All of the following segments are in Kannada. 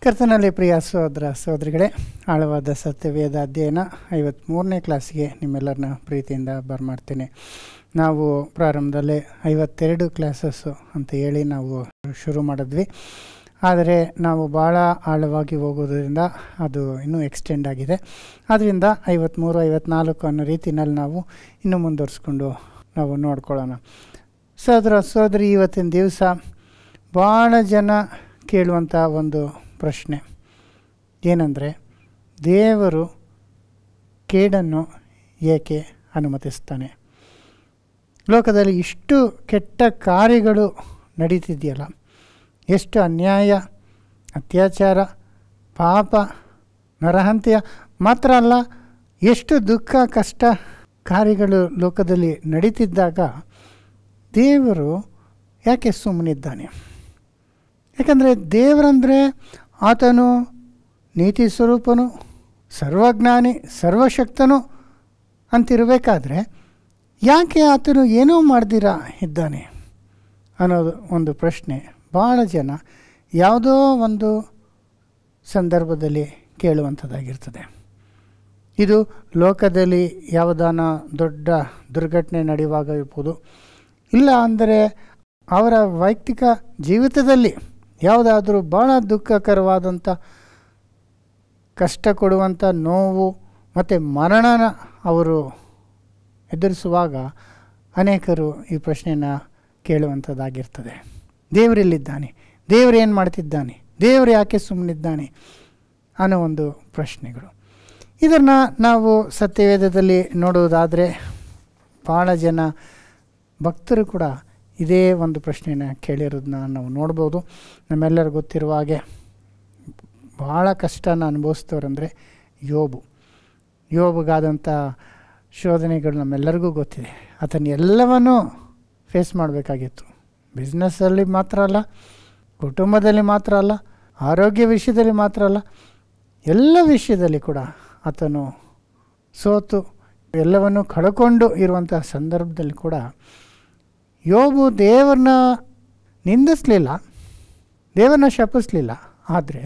ಕರ್ತನಲ್ಲಿ ಪ್ರಿಯ ಸಹೋದರ ಸಹೋದರಿಗಳೇ ಆಳವಾದ ಸತ್ಯವೇದ ಅಧ್ಯಯನ ಐವತ್ತ್ಮೂರನೇ ಕ್ಲಾಸಿಗೆ ನಿಮ್ಮೆಲ್ಲರನ್ನ ಪ್ರೀತಿಯಿಂದ ಬರಮಾಡ್ತೇನೆ ನಾವು ಪ್ರಾರಂಭದಲ್ಲೇ ಐವತ್ತೆರಡು ಕ್ಲಾಸಸ್ಸು ಅಂತ ಹೇಳಿ ನಾವು ಶುರು ಮಾಡಿದ್ವಿ ಆದರೆ ನಾವು ಭಾಳ ಆಳವಾಗಿ ಹೋಗೋದ್ರಿಂದ ಅದು ಇನ್ನೂ ಎಕ್ಸ್ಟೆಂಡ್ ಆಗಿದೆ ಆದ್ದರಿಂದ ಐವತ್ತ್ಮೂರು ಐವತ್ನಾಲ್ಕು ಅನ್ನೋ ರೀತಿಯಲ್ಲಿ ನಾವು ಇನ್ನೂ ಮುಂದುವರಿಸ್ಕೊಂಡು ನಾವು ನೋಡ್ಕೊಳ್ಳೋಣ ಸಹೋದರ ಸಹೋದರಿ ಇವತ್ತಿನ ದಿವಸ ಭಾಳ ಜನ ಕೇಳುವಂಥ ಒಂದು ಪ್ರಶ್ನೆ ಏನಂದರೆ ದೇವರು ಕೇಡನ್ನು ಏಕೆ ಅನುಮತಿಸ್ತಾನೆ ಲೋಕದಲ್ಲಿ ಇಷ್ಟು ಕೆಟ್ಟ ಕಾರ್ಯಗಳು ನಡೀತಿದೆಯಲ್ಲ ಎಷ್ಟು ಅನ್ಯಾಯ ಅತ್ಯಾಚಾರ ಪಾಪ ನರಹಂತ್ಯ ಮಾತ್ರ ಅಲ್ಲ ಎಷ್ಟು ದುಃಖ ಕಷ್ಟ ಕಾರ್ಯಗಳು ಲೋಕದಲ್ಲಿ ನಡೀತಿದ್ದಾಗ ದೇವರು ಯಾಕೆ ಸುಮ್ಮನಿದ್ದಾನೆ ಯಾಕಂದರೆ ದೇವರಂದರೆ ಆತನು ನೀತಿ ಸ್ವರೂಪನು ಸರ್ವಜ್ಞಾನಿ ಸರ್ವಶಕ್ತನು ಅಂತಿರಬೇಕಾದ್ರೆ ಯಾಕೆ ಆತನು ಏನೂ ಮಾಡ್ದಿರ ಇದ್ದಾನೆ ಅನ್ನೋದು ಒಂದು ಪ್ರಶ್ನೆ ಭಾಳ ಜನ ಯಾವುದೋ ಒಂದು ಸಂದರ್ಭದಲ್ಲಿ ಕೇಳುವಂಥದ್ದಾಗಿರ್ತದೆ ಇದು ಲೋಕದಲ್ಲಿ ಯಾವುದಾನ ದೊಡ್ಡ ದುರ್ಘಟನೆ ನಡೆಯುವಾಗ ಇರ್ಬೋದು ಇಲ್ಲ ಅಂದರೆ ಅವರ ವೈಯಕ್ತಿಕ ಜೀವಿತದಲ್ಲಿ ಯಾವುದಾದ್ರೂ ಭಾಳ ದುಃಖಕರವಾದಂಥ ಕಷ್ಟ ಕೊಡುವಂಥ ನೋವು ಮತ್ತು ಮರಣನ ಅವರು ಎದುರಿಸುವಾಗ ಅನೇಕರು ಈ ಪ್ರಶ್ನೆಯನ್ನು ಕೇಳುವಂಥದ್ದಾಗಿರ್ತದೆ ದೇವರೆಲ್ಲಿದ್ದಾನೆ ದೇವರು ಏನು ಮಾಡ್ತಿದ್ದಾನೆ ದೇವರು ಯಾಕೆ ಸುಮ್ಮನಿದ್ದಾನೆ ಅನ್ನೋ ಒಂದು ಪ್ರಶ್ನೆಗಳು ಇದನ್ನು ನಾವು ಸತ್ಯವೇದದಲ್ಲಿ ನೋಡುವುದಾದರೆ ಭಾಳ ಜನ ಭಕ್ತರು ಕೂಡ ಇದೇ ಒಂದು ಪ್ರಶ್ನೆನ ಕೇಳಿರೋದನ್ನ ನಾವು ನೋಡ್ಬೋದು ನಮ್ಮೆಲ್ಲರಿಗೂ ಗೊತ್ತಿರುವ ಹಾಗೆ ಭಾಳ ಕಷ್ಟನ ಅನುಭವಿಸ್ತವ್ರಂದರೆ ಯೋಬು ಯೋಬಗಾದಂಥ ಶೋಧನೆಗಳು ನಮ್ಮೆಲ್ಲರಿಗೂ ಗೊತ್ತಿದೆ ಆತನ ಎಲ್ಲವನ್ನೂ ಫೇಸ್ ಮಾಡಬೇಕಾಗಿತ್ತು ಬಿಸ್ನೆಸ್ಸಲ್ಲಿ ಮಾತ್ರ ಅಲ್ಲ ಕುಟುಂಬದಲ್ಲಿ ಮಾತ್ರ ಅಲ್ಲ ಆರೋಗ್ಯ ವಿಷಯದಲ್ಲಿ ಮಾತ್ರ ಅಲ್ಲ ಎಲ್ಲ ವಿಷಯದಲ್ಲಿ ಕೂಡ ಆತನು ಸೋತು ಎಲ್ಲವನ್ನು ಕಳ್ಕೊಂಡು ಇರುವಂಥ ಸಂದರ್ಭದಲ್ಲಿ ಕೂಡ ಯೋಬು ದೇವ್ರನ್ನ ನಿಂದಿಸಲಿಲ್ಲ ದೇವರನ್ನ ಶಪಿಸಲಿಲ್ಲ ಆದರೆ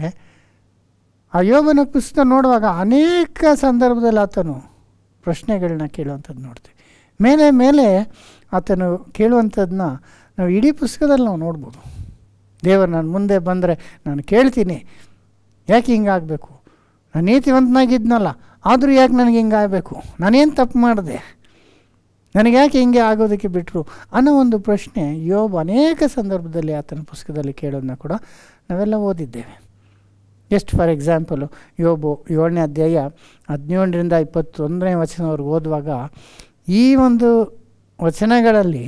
ಆ ಯೋಬನ ಪುಸ್ತಕ ನೋಡುವಾಗ ಅನೇಕ ಸಂದರ್ಭದಲ್ಲಿ ಆತನು ಪ್ರಶ್ನೆಗಳನ್ನ ಕೇಳುವಂಥದ್ದು ನೋಡ್ತೀವಿ ಮೇಲೆ ಮೇಲೆ ಆತನು ಕೇಳುವಂಥದ್ದನ್ನ ನಾವು ಇಡೀ ಪುಸ್ತಕದಲ್ಲಿ ನಾವು ನೋಡ್ಬೋದು ದೇವರು ನಾನು ಮುಂದೆ ಬಂದರೆ ನಾನು ಕೇಳ್ತೀನಿ ಯಾಕೆ ಹಿಂಗಾಗಬೇಕು ನಾನು ನೀತಿವಂತನಾಗಿದ್ನಲ್ಲ ಆದರೂ ಯಾಕೆ ನನಗೆ ಹಿಂಗಾಗಬೇಕು ನಾನೇನು ತಪ್ಪು ಮಾಡಿದೆ ನನಗೆ ಯಾಕೆ ಹಿಂಗೆ ಆಗೋದಕ್ಕೆ ಬಿಟ್ಟರು ಅನ್ನೋ ಒಂದು ಪ್ರಶ್ನೆ ಯೋಬ್ ಅನೇಕ ಸಂದರ್ಭದಲ್ಲಿ ಆತನ ಪುಸ್ತಕದಲ್ಲಿ ಕೇಳೋದನ್ನ ಕೂಡ ನಾವೆಲ್ಲ ಓದಿದ್ದೇವೆ ಎಷ್ಟು ಫಾರ್ ಎಕ್ಸಾಂಪಲು ಯೋಬು ಏಳನೇ ಅಧ್ಯಾಯ ಹದಿನೇಳರಿಂದ ಇಪ್ಪತ್ತೊಂದನೇ ವಚನವರೆಗೆ ಓದುವಾಗ ಈ ಒಂದು ವಚನಗಳಲ್ಲಿ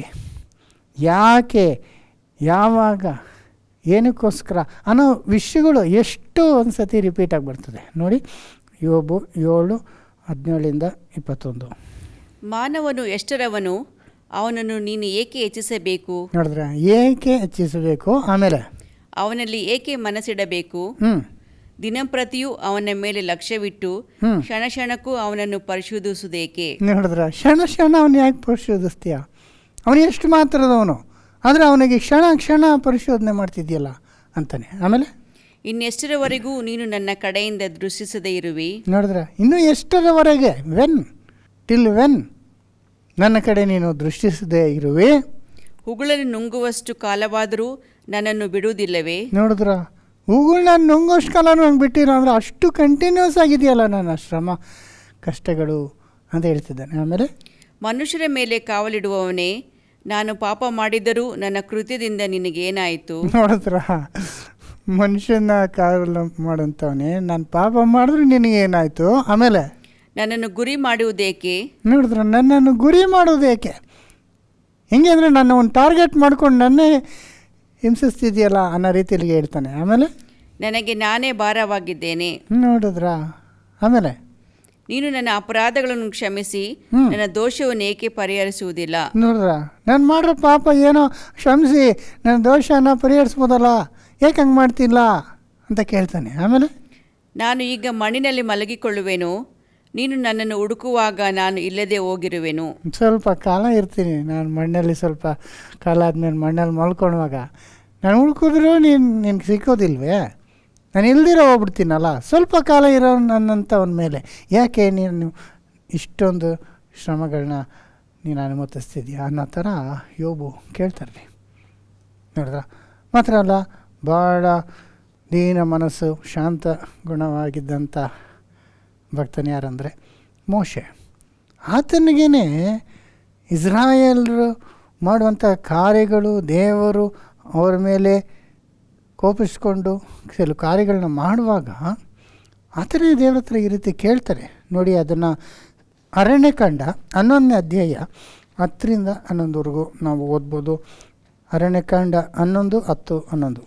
ಯಾಕೆ ಯಾವಾಗ ಏನಕ್ಕೋಸ್ಕರ ಅನ್ನೋ ವಿಷಯಗಳು ಎಷ್ಟು ಒಂದು ಸತಿ ರಿಪೀಟ್ ಆಗಿ ಬರ್ತದೆ ನೋಡಿ ಯೋಬು ಏಳು ಹದಿನೇಳರಿಂದ ಇಪ್ಪತ್ತೊಂದು ಮಾನವನು ಎಷ್ಟರವನು ಅವನನ್ನು ನೀನು ಏಕೆ ಹೆಚ್ಚಿಸಬೇಕು ನೋಡಿದ್ರೆ ಏಕೆ ಹೆಚ್ಚಿಸಬೇಕು ಆಮೇಲೆ ಅವನಲ್ಲಿ ಏಕೆ ಮನಸ್ಸಿಡಬೇಕು ಹ್ಞೂ ದಿನಂಪ್ರತಿಯೂ ಅವನ ಮೇಲೆ ಲಕ್ಷ್ಯವಿಟ್ಟು ಹ್ಞೂ ಕ್ಷಣ ಕ್ಷಣಕ್ಕೂ ಅವನನ್ನು ಪರಿಶೋಧಿಸುವುದೇಕೆ ನೋಡಿದ್ರ ಕ್ಷಣ ಕ್ಷಣ ಅವನು ಯಾಕೆ ಪರಿಶೋಧಿಸ್ತೀಯ ಅವನು ಎಷ್ಟು ಮಾತ್ರದವನು ಆದರೆ ಅವನಿಗೆ ಕ್ಷಣ ಕ್ಷಣ ಪರಿಶೋಧನೆ ಮಾಡ್ತಿದ್ಯಲ್ಲ ಅಂತಾನೆ ಆಮೇಲೆ ಇನ್ನೆಷ್ಟರವರೆಗೂ ನೀನು ನನ್ನ ಕಡೆಯಿಂದ ದೃಷ್ಟಿಸದೇ ಇರುವಿ ನೋಡಿದ್ರೆ ಇನ್ನೂ ಎಷ್ಟರವರೆಗೆ ವೆನ್ ಟಿಲ್ ವೆನ್ ನನ್ನ ಕಡೆ ನೀನು ದೃಷ್ಟಿಸದೇ ಇರುವೆ ಹುಗುಳನ್ನು ನುಂಗುವಷ್ಟು ಕಾಲವಾದರೂ ನನ್ನನ್ನು ಬಿಡುವುದಿಲ್ಲವೇ ನೋಡಿದ್ರ ಹೂಗಳನ್ನ ನುಂಗೋಷ್ಟು ಕಾಲ ನಂಗೆ ಬಿಟ್ಟಿರೋ ಅಂದರೆ ಅಷ್ಟು ಕಂಟಿನ್ಯೂಸ್ ಆಗಿದೆಯಲ್ಲ ನನ್ನ ಶ್ರಮ ಕಷ್ಟಗಳು ಅಂತ ಹೇಳ್ತಿದ್ದಾನೆ ಆಮೇಲೆ ಮನುಷ್ಯರ ಮೇಲೆ ಕಾವಲಿಡುವವನೇ ನಾನು ಪಾಪ ಮಾಡಿದರೂ ನನ್ನ ಕೃತ್ಯದಿಂದ ನಿನಗೇನಾಯಿತು ನೋಡಿದ್ರ ಮನುಷ್ಯನ ಕಾಲ ಮಾಡೋಂಥವನೇ ನಾನು ಪಾಪ ಮಾಡಿದ್ರೆ ನಿನಗೇನಾಯಿತು ಆಮೇಲೆ ನನ್ನನ್ನು ಗುರಿ ಮಾಡುವುದೇಕೆ ನೋಡಿದ್ರ ನನ್ನನ್ನು ಗುರಿ ಮಾಡೋದು ಏಕೆ ಹೆಂಗೆ ಅಂದರೆ ನನ್ನ ಒಂದು ಟಾರ್ಗೆಟ್ ಮಾಡ್ಕೊಂಡು ನನ್ನೇ ಹಿಂಸಿಸ್ತಿದೆಯಲ್ಲ ಅನ್ನೋ ರೀತಿಯಲ್ಲಿ ಹೇಳ್ತಾನೆ ಆಮೇಲೆ ನನಗೆ ನಾನೇ ಭಾರವಾಗಿದ್ದೇನೆ ನೋಡಿದ್ರ ಆಮೇಲೆ ನೀನು ನನ್ನ ಅಪರಾಧಗಳನ್ನು ಕ್ಷಮಿಸಿ ಹ್ಮ್. ನನ್ನ ದೋಷವನ್ನು ಏಕೆ ಪರಿಹರಿಸುವುದಿಲ್ಲ ನೋಡಿದ್ರ ನಾನು ಮಾಡೋ ಪಾಪ ಏನೋ ಕ್ಷಮಿಸಿ ನನ್ನ ದೋಷನ ಪರಿಹರಿಸ್ಬೋದಲ್ಲ ಯಾಕೆ ಹಂಗೆ ಮಾಡ್ತಿಲ್ಲ ಅಂತ ಕೇಳ್ತಾನೆ ಆಮೇಲೆ ನಾನು ಈಗ ಮಣ್ಣಿನಲ್ಲಿ ಮಲಗಿಕೊಳ್ಳುವೆನು ನೀನು ನನ್ನನ್ನು ಹುಡುಕುವಾಗ ನಾನು ಇಲ್ಲದೆ ಹೋಗಿರುವೆನು ಸ್ವಲ್ಪ ಕಾಲ ಇರ್ತೀನಿ ನಾನು ಮಣ್ಣಲ್ಲಿ ಸ್ವಲ್ಪ ಕಾಲ ಆದಮೇಲೆ ಮಣ್ಣಲ್ಲಿ ಮಲ್ಕೊಳುವಾಗ ನಾನು ಉಳ್ಕಿದ್ರು ನೀನು ನಿನ್ಗೆ ಸಿಕ್ಕೋದಿಲ್ವೇ ನಾನು ಇಲ್ದಿರೋ ಹೋಗ್ಬಿಡ್ತೀನಲ್ಲ ಸ್ವಲ್ಪ ಕಾಲ ಇರೋ ನನ್ನಂಥವನ ಮೇಲೆ ಯಾಕೆ ನೀನು ಇಷ್ಟೊಂದು ಶ್ರಮಗಳನ್ನ ನೀನು ಅನುಮತಿಸ್ತಿದ್ಯಾ ಅನ್ನೋ ಥರ ಯೋಬು ಕೇಳ್ತಾರೆ ನೋಡಿದ್ರ ಮಾತ್ರ ಅಲ್ಲ ಭಾಳ ದೀನ ಮನಸ್ಸು ಶಾಂತ ಗುಣವಾಗಿದ್ದಂಥ ಭಕ್ತನ ಯಾರಂದರೆ ಮೋಶೆ ಆತನಿಗೇನೆ ಇಸ್ರಾಯೇಲರು ಮಾಡುವಂಥ ಕಾರ್ಯಗಳು ದೇವರು ಅವರ ಮೇಲೆ ಕೋಪಿಸ್ಕೊಂಡು ಕೆಲವು ಕಾರ್ಯಗಳನ್ನ ಮಾಡುವಾಗ ಆತನೇ ದೇವ್ರ ಹತ್ರ ಈ ರೀತಿ ಕೇಳ್ತಾರೆ ನೋಡಿ ಅದನ್ನು ಅರಣ್ಯಕಾಂಡ ಹನ್ನೊಂದನೇ ಅಧ್ಯಾಯ ಹತ್ತರಿಂದ ಹನ್ನೊಂದವರೆಗೂ ನಾವು ಓದ್ಬೋದು ಅರಣ್ಯಕಾಂಡ ಹನ್ನೊಂದು ಹತ್ತು ಹನ್ನೊಂದು